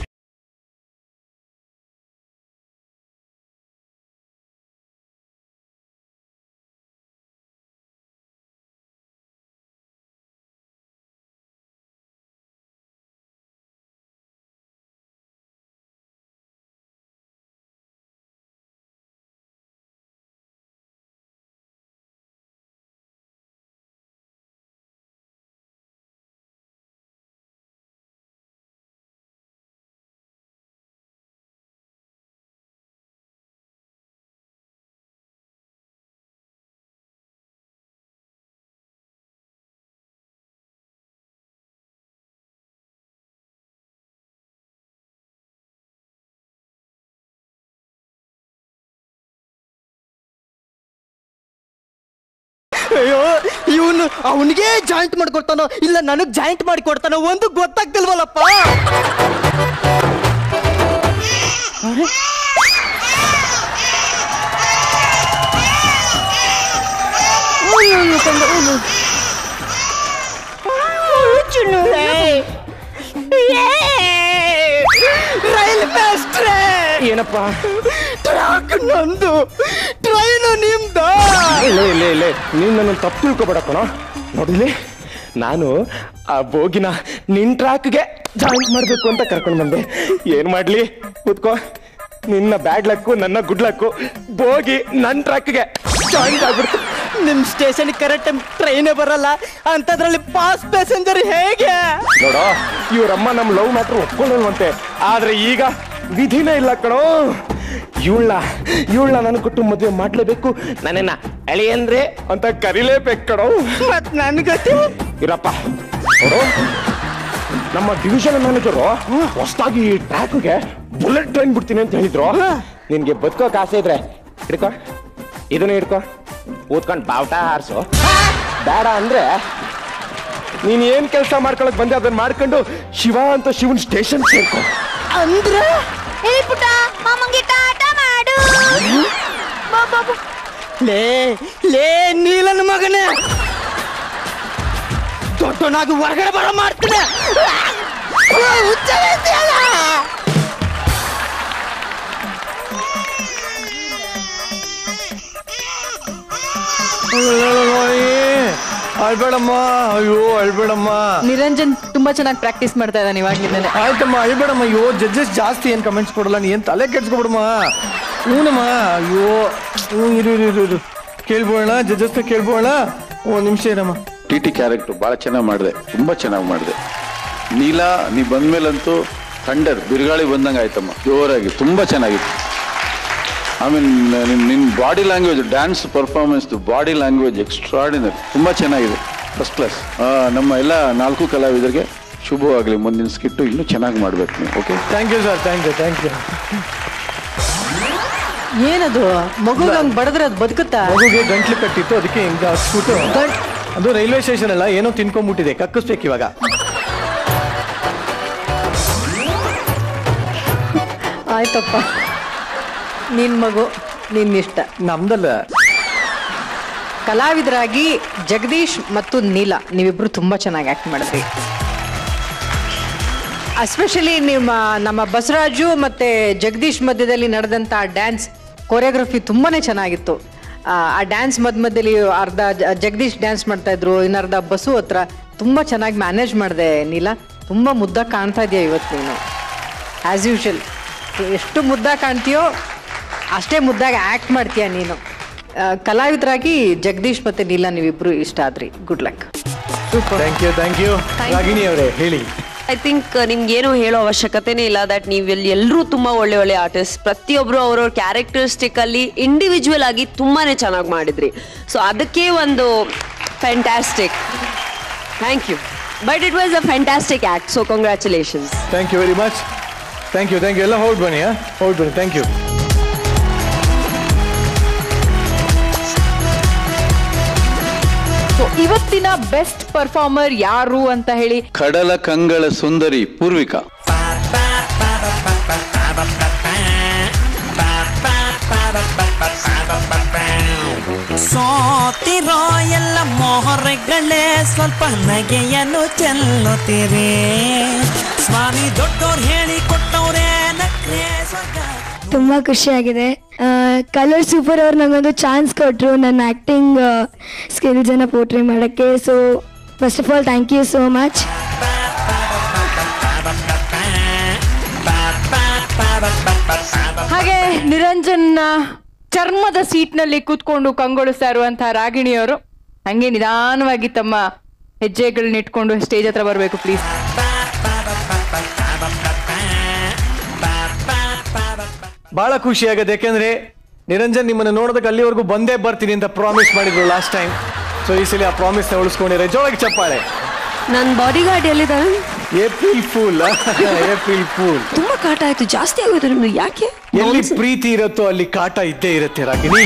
ಅಯ್ಯೋ ಇವನು ಅವನಿಗೆ ಜಾಯಿಂಟ್ ಮಾಡ್ಕೊಡ್ತಾನೋ ಇಲ್ಲ ನನಗ್ ಜಾಯಿಂಟ್ ಮಾಡಿ ಕೊಡ್ತಾನೋ ಒಂದು ಗೊತ್ತಾಗ್ತಿಲ್ವಲ್ಲಪ್ಪ ರೈಲ್ ಮೇಸ್ಟ್ರೆ ಏನಪ್ಪ ಟ್ರ್ಯಾಕ್ ನಂದು ಟ್ರೈನ್ ನಿಮ್ದ ಲೇ ಲೇ ಲೇ ನೀನ್ ನನ್ನ ತಪ್ಪು ತಿಳ್ಕೊಬೇಡ ಕಣ ನೋಡಿಲಿ ನಾನು ಆ ಬೋಗಿನ ನಿನ್ ಟ್ರ್ಯಾಕ್ಗೆ ಜಾಯಿಂಟ್ ಮಾಡ್ಬೇಕು ಅಂತ ಕರ್ಕೊಂಡು ಬಂದೆ ಏನ್ ಮಾಡ್ಲಿ ಕೂತ್ಕೋ ನಿನ್ನ ಬ್ಯಾಡ್ ಲಕ್ಕು ನನ್ನ ಗುಡ್ ಲಕ್ಕು ಬೋಗಿ ನನ್ನ ಟ್ರ್ಯಾಕ್ಗೆ ಜಾಯಿಂಟ್ ಆಗ್ಬಿಡ್ತು ನಿಮ್ ಸ್ಟೇಷನ್ ಕರೆಕ್ಟ್ ಟೈಮ್ ಟ್ರೈನೇ ಬರಲ್ಲ ಅಂತದ್ರಲ್ಲಿ ಪಾಸ್ ಪ್ಯಾಸೆಂಜರ್ ಹೇಗೆ ನೋಡೋ ಇವ್ರಮ್ಮ ನಮ್ ಲವ್ ಮ್ಯಾಟ್ರ್ ಒಪ್ಕೊಳ್ಳಲ್ವಂತೆ ಆದ್ರೆ ಈಗ ವಿಧಿನೇ ಇಲ್ಲ ಕಣೋ ಇವಳ ಇವಳ ನನ್ನ ಕೊಟ್ಟು ಮದುವೆ ಮಾಡ್ಲೇಬೇಕು ನನ್ನನ್ನ ಅಳಿಯಂದ್ರೆ ಅಂತ ಕರಿಲೇಬೇಕು ಕಣೋ ಮತ್ ನನ್ಗತಿ ಇರಪ್ಪ ನೋಡು ನಮ್ಮ ಡಿವಿಷನ್ ಮ್ಯಾನೇಜರು ಹೊಸದಾಗಿ ಟ್ರ್ಯಾಕ್ಗೆ ಬುಲೆಟ್ ಟ್ರೈನ್ ಬಿಡ್ತೀನಿ ಅಂತ ಹೇಳಿದ್ರು ನಿನ್ಗೆ ಬದುಕೋಕ್ ಆಸೆ ಇದ್ರೆ ಹಿಡ್ಕೋ ಇದನ್ನ ಹಿಡ್ಕೋ ಕೂತ್ಕೊಂಡು ಬಾವುಟ ಹಾರಿಸು ಬೇಡ ಅಂದ್ರೆ ನೀನ್ ಏನ್ ಕೆಲಸ ಮಾಡ್ಕೊಳಕ್ ಬಂದೆ ಅದನ್ನ ಮಾಡ್ಕೊಂಡು ಶಿವ ಅಂತ ಶಿವನ್ ಸ್ಟೇಷನ್ ಸೇರ್ಕೊ ಅಂದ್ರೆ ಏ ಪುಟ್ಟ ಮಾಮಂಗೆ ಟಾಟ ಮಾಡು ಬಾ, ಬಾ, ಬಾ. ಲೇ ಲೇ ನೀಲನ ಮಗನೇ ದೊಡ್ಡನಾಗಿ ಹೊರಗಡೆ ಬರ ಮಾಡ್ತೀನಿ ಅಳ್ಬೇಡಮ್ಮ ಅಯ್ಯೋ ಅಳ್ಬೇಡಮ್ಮ ನಿರಂಜನ್ ತುಂಬಾ ಚೆನ್ನಾಗಿ ಪ್ರಾಕ್ಟೀಸ್ ಮಾಡ್ತಾ ಇದ್ದಾನೆ ಇವಾಗ್ಲಿಂದನೇ ಆಯ್ತಮ್ಮ ಅಳ್ಬೇಡಮ್ಮ ಅಯ್ಯೋ ಜಡ್ಜಸ್ ಜಾಸ್ತಿ ಏನ್ ಕಮೆಂಟ್ಸ್ ಕೊಡಲ್ಲ ನೀ ಏನ್ ತಲೆ ಕೆಡ್ಸ್ಕೊಬಿಡಮ್ಮ ಹ್ಞೂನಮ್ಮ ಅಯ್ಯೋ ಹ್ಞೂ ಇರು ಇರು ಇರು ಇರು ಕೇಳ್ಬೋಣ ಜಡ್ಜಸ್ನ ಕೇಳ್ಬೋಣ ಒಂದ್ ನಿಮಿಷ ಇರಮ್ಮ ಟಿ ಟಿ ಕ್ಯಾರೆಕ್ಟರ್ ಭಾಳ ಚೆನ್ನಾಗಿ ಮಾಡಿದೆ ತುಂಬ ಚೆನ್ನಾಗಿ ಮಾಡಿದೆ ನೀಲಾ ನೀ ಬಂದ್ಮೇಲಂತೂ ಥಂಡರ್ ಬಿರುಗಾಳಿ ಬಂದಂಗೆ ಆಯ್ತಮ್ಮ ಜೋರಾಗಿ ತುಂಬ ಚೆನ್ನಾಗಿತ್ತು ಆಮೇಲೆ ನಿನ್ನ ನಿನ್ನ body language dance performance body language extraordinary ತುಂಬ ಚೆನ್ನಾಗಿದೆ ಫಸ್ಟ್ ಕ್ಲಾಸ್ ನಮ್ಮ ಎಲ್ಲ ನಾಲ್ಕು ಕಲಾವಿದರಿಗೆ ಶುಭವಾಗಲಿ ಮುಂದಿನ ಸ್ಕಿಟ್ಟು ಇನ್ನೂ ಚೆನ್ನಾಗಿ ಮಾಡ್ಬೇಕು ನೀವು okay thank you sir thank you thank you ಏನದು ಮಗು ಹಂಗ್ ಬಡದ್ರೆ ಅದು ಬದುಕುತ್ತಾ ಮಗುಗೆ ಗಂಟ್ಲು ಕಟ್ಟಿತ್ತು ಅದಕ್ಕೆ ಹಿಂಗ ಹಾಕ್ಸ್ಬಿಟ್ಟು ಅದು ರೈಲ್ವೆ ಸ್ಟೇಷನ್ ಅಲ್ಲ ಏನೋ ತಿನ್ಕೊಂಡ್ಬಿಟ್ಟಿದೆ ಕಕ್ಕಿಸ್ಬೇಕು ಇವಾಗ ಆಯ್ತಪ್ಪ ನಿನ್ ಮಗು ನಿನ್ ಇಷ್ಟ ನಮ್ದಲ್ಲ ಕಲಾವಿದರಾಗಿ ಜಗದೀಶ್ ಮತ್ತು ನೀಲಾ ನೀವಿಬ್ರು ತುಂಬಾ ಚೆನ್ನಾಗಿ ಆಕ್ಟ್ ಮಾಡಿದ್ರಿ ಎಸ್ಪೆಷಲಿ ನಿಮ್ಮ ನಮ್ಮ ಬಸವರಾಜು ಮತ್ತೆ ಜಗದೀಶ್ ಮಧ್ಯದಲ್ಲಿ ನಡೆದಂತ ಡ್ಯಾನ್ಸ್ ಕೊರಿಯೋಗ್ರಫಿ ತುಂಬಾನೇ ಚೆನ್ನಾಗಿತ್ತು ಆ, ಆ ಡ್ಯಾನ್ಸ್ ಮಧ್ಯ ಮಧ್ಯದಲ್ಲಿ ಅರ್ಧ ಜ- ಜಗದೀಶ್ ಡ್ಯಾನ್ಸ್ ಮಾಡ್ತಾ ಇದ್ರು ಇನ್ನರ್ಧ ಬಸು ಹತ್ರ ತುಂಬಾ ಚೆನ್ನಾಗಿ ಮ್ಯಾನೇಜ್ ಮಾಡಿದೆ ನೀಲಾ ತುಂಬಾ ಮುದ್ದಾಗಿ ಕಾಣ್ತಾ ಇದೆಯಾ ಇವತ್ತು ನೀನು ಆಸ್ ಯೂಶಲ್ ಎಷ್ಟು ಮುದ್ದಾಗಿ ಕಾಣ್ತೀಯೋ ಅಷ್ಟೇ ಮುದ್ದಾಗಿ ಆಕ್ಟ್ ಮಾಡ್ತೀಯ ನೀನು ಆ, ಕಲಾವಿದರಾಗಿ ಜಗದೀಶ್ ಮತ್ತೆ ನೀಲಾ ನೀವಿಬ್ರು ಇಷ್ಟ ಆದ್ರಿ good luck thank you thank you Ragini ಅವರೇ ಹೇಳಿ ಐ ಥಿಂಕ್ ನಿಮ್ಗೇನು ಹೇಳೋ ಅವಶ್ಯಕತೆನೇ ಇಲ್ಲ ದಟ್ ನೀವು ಇಲ್ಲಿ ಎಲ್ಲರೂ ತುಂಬ ಒಳ್ಳೆ ಒಳ್ಳೆ ಆರ್ಟಿಸ್ಟ್ ಪ್ರತಿಯೊಬ್ಬರು ಅವ್ರವ್ರ ಕ್ಯಾರೆಕ್ಟರಿಸ್ಟಿಕ್ ಅಲ್ಲಿ ಇಂಡಿವಿಜುವಲ್ ಆಗಿ ತುಂಬಾನೇ ಚೆನ್ನಾಗಿ ಮಾಡಿದ್ರಿ ಸೊ ಅದಕ್ಕೆ ಒಂದು fantastic thank you but it was a fantastic act so congratulations thank you very much thank you thank you ಎಲ್ಲ ಹೊರಟು ಬನ್ನಿ ಹೊರಟು ಬನ್ನಿ ಥ್ಯಾಂಕ್ ಯು ಸೊ ಇವತ್ತಿನ ಬೆಸ್ಟ್ ಪರ್ಫಾರ್ಮರ್ ಯಾರು ಅಂತ ಹೇಳಿ ಕಡಲ ಕಂಗಳ ಸುಂದರಿ ಪೂರ್ವಿಕಾ ಸೋತಿರೋ ಎಲ್ಲ ಮೊಹರೆಗಳೇ ಸ್ವಲ್ಪ ನಗೆಯನ್ನು ಚೆಲ್ಲುತ್ತೀರಿ ಸ್ವಾಮಿ ದೊಡ್ಡೋರ್ ಹೇಳಿ ಕೊಟ್ಟವ್ರೆ ನಕ್ರೆ ಸ್ವರ್ಗ ತುಂಬ ಖುಷಿಯಾಗಿದೆ ಕಲರ್ ಸೂಪರ್ ಅವ್ರು ನನಗೊಂದು ಚಾನ್ಸ್ ಕೊಟ್ಟರು ನನ್ನ ಆ್ಯಕ್ಟಿಂಗ್ ಸ್ಕಿಲ್ಸನ್ನು ಪೋರ್ಟ್ರೇ ಮಾಡೋಕ್ಕೆ so first of all thank you so much ಹಾಗೆ ನಿರಂಜನ್ ಚರ್ಮದ ಸೀಟ್ನಲ್ಲಿ ಕೂತ್ಕೊಂಡು ಕಂಗೊಳಿಸ್ತಾ ಇರುವಂತಹ ರಾಗಿಣಿಯವರು ಹಂಗೆ ನಿಧಾನವಾಗಿ ತಮ್ಮ ಹೆಜ್ಜೆಗಳನ್ನ ಇಟ್ಕೊಂಡು ಸ್ಟೇಜ್ ಹತ್ರ ಬರಬೇಕು ಪ್ಲೀಸ್ ಬಹಳ ಖುಷಿ ಆಗುತ್ತೆ ಯಾಕೆಂದ್ರೆ ನಿರಂಜನ್ ನಿಮ್ಮನ್ನ ನೋಡೋದಕ್ಕೆ ಅಲ್ಲಿವರೆಗೂ ಬಂದೇ ಬರ್ತೀನಿ ಅಂತ ಪ್ರಾಮಿಸ್ ಮಾಡಿದ್ರು ಲಾಸ್ಟ್ ಟೈಮ್ ಸೊ ಈ ಸಲ ಆ ಪ್ರಾಮಿಸ್ ನ ಉಳಿಸ್ಕೊಂಡಿದ್ದಾರೆ ಜೋಳಕ್ಕೆ ಚಪ್ಪಾಳೆ ನನ್ನ ಬಾಡಿ ಗಾರ್ಡ್ ಎಲ್ಲಿದ್ದಾರೆ ಏಪ್ರಿಲ್ ಫೂಲ್ ಏಪ್ರಿಲ್ ಫೂಲ್ ತುಂಬಾ ಕಾಟ ಆಯ್ತು ಜಾಸ್ತಿ ಆಗೋಯ್ತು ನಿಮ್ದು ಯಾಕೆ ಎಲ್ಲಿ ಪ್ರೀತಿ ಇರುತ್ತೋ ಅಲ್ಲಿ ಕಾಟ ಇದ್ದೇ ಇರುತ್ತೆ ರಾಗಿಣಿ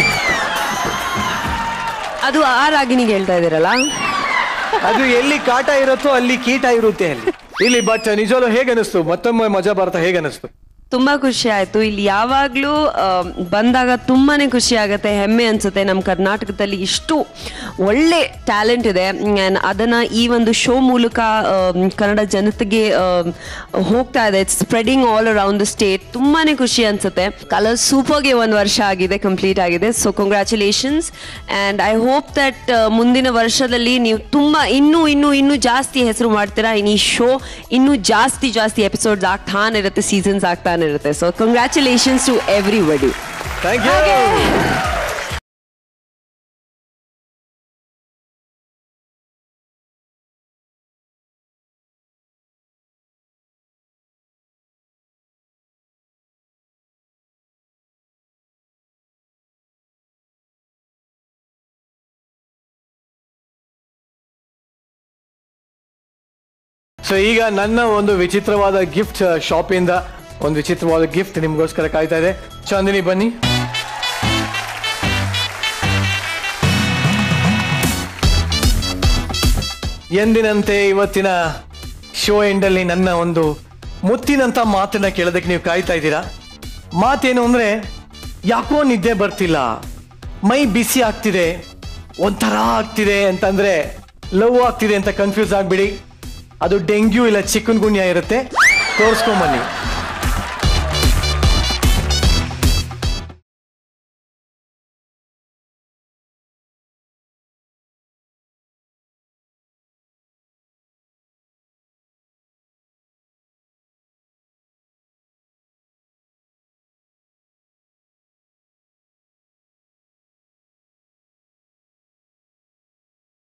ಅದು ಆ ರಾಗಿನಿಗೆ ಹೇಳ್ತಾ ಇದ್ದೀರಲ್ಲ ಅದು ಎಲ್ಲಿ ಕಾಟ ಇರುತ್ತೋ ಅಲ್ಲಿ ಕೀಟ ಇರುತ್ತೆ ಅಲ್ಲಿ ಇಲ್ಲಿ ಬಟ್ ನಿಜವಲ್ಲೂ ಹೇಗೆ ಅನಿಸ್ತು ಮತ್ತೊಮ್ಮೆ ಮಜಾ ಭಾರತ ಹೇಗೆ ಅನಿಸ್ತು ತುಂಬಾ ಖುಷಿ ಆಯ್ತು ಇಲ್ಲಿ ಯಾವಾಗ್ಲೂ ಆ, ಬಂದಾಗ ತುಂಬಾನೇ ಖುಷಿ ಆಗುತ್ತೆ ಹೆಮ್ಮೆ ಅನ್ಸುತ್ತೆ ನಮ್ಮ ಕರ್ನಾಟಕದಲ್ಲಿ ಇಷ್ಟು ಒಳ್ಳೆ ಟ್ಯಾಲೆಂಟ್ ಇದೆ And ಅದನ್ನ ಈ ಒಂದು ಶೋ ಮೂಲಕ ಆ, ಕನ್ನಡ ಜನತೆಗೆ ಆ, ಹೋಗ್ತಾ ಇದೆ spreading all around the state ತುಂಬಾನೇ ಖುಷಿ ಅನ್ಸುತ್ತೆ ಕಲರ್ ಸೂಪರ್ಗೆ ಒಂದು ವರ್ಷ ಆಗಿದೆ ಕಂಪ್ಲೀಟ್ ಆಗಿದೆ so congratulations and I hope that ಮುಂದಿನ ವರ್ಷದಲ್ಲಿ ನೀವು ತುಂಬಾ ಇನ್ನೂ ಇನ್ನೂ ಇನ್ನೂ ಜಾಸ್ತಿ ಹೆಸರು ಮಾಡ್ತೀರಾ ಇನ್ನು ಈ ಶೋ ಇನ್ನೂ ಜಾಸ್ತಿ ಜಾಸ್ತಿ ಎಪಿಸೋಡ್ಸ್ ಆಗ್ತಾನೆ ಇರುತ್ತೆ ಸೀಸನ್ಸ್ ಆಗ್ತಾನೆ ಇರುತ್ತೆ so congratulations to everybody thank you so ಈಗ ನನ್ನ ಒಂದು ವಿಚಿತ್ರವಾದ ಗಿಫ್ಟ್ ಶಾಪಿಂದ ಒಂದು ವಿಚಿತ್ರವಾದ ಗಿಫ್ಟ್ ನಿಮ್ಗೋಸ್ಕರ ಕಾಯ್ತಾ ಇದೆ ಚಾಂದಿನಿ ಬನ್ನಿ ಎಂದಿನಂತೆ ಇವತ್ತಿನ ಶೋ ಎಂಡಲ್ಲಿ ನನ್ನ ಒಂದು ಮುತ್ತಿನಂತ ಮಾತನ್ನ ಕೇಳೋದಕ್ಕೆ ನೀವು ಕಾಯ್ತಾ ಇದ್ದೀರಾ ಮಾತೇನು ಅಂದ್ರೆ ಯಾಕೋ ನಿದ್ದೆ ಬರ್ತಿಲ್ಲ ಮೈ ಬಿಸಿ ಆಗ್ತಿದೆ ಒಂಥರ ಆಗ್ತಿದೆ ಅಂತಂದ್ರೆ ಲವ್ ಆಗ್ತಿದೆ ಅಂತ ಕನ್ಫ್ಯೂಸ್ ಆಗ್ಬಿಡಿ ಅದು ಡೆಂಗ್ಯೂ ಇಲ್ಲ ಚಿಕನ್ ಗುನ್ಯಾ ಇರುತ್ತೆ ತೋರಿಸ್ಕೊಂಬನ್ನಿ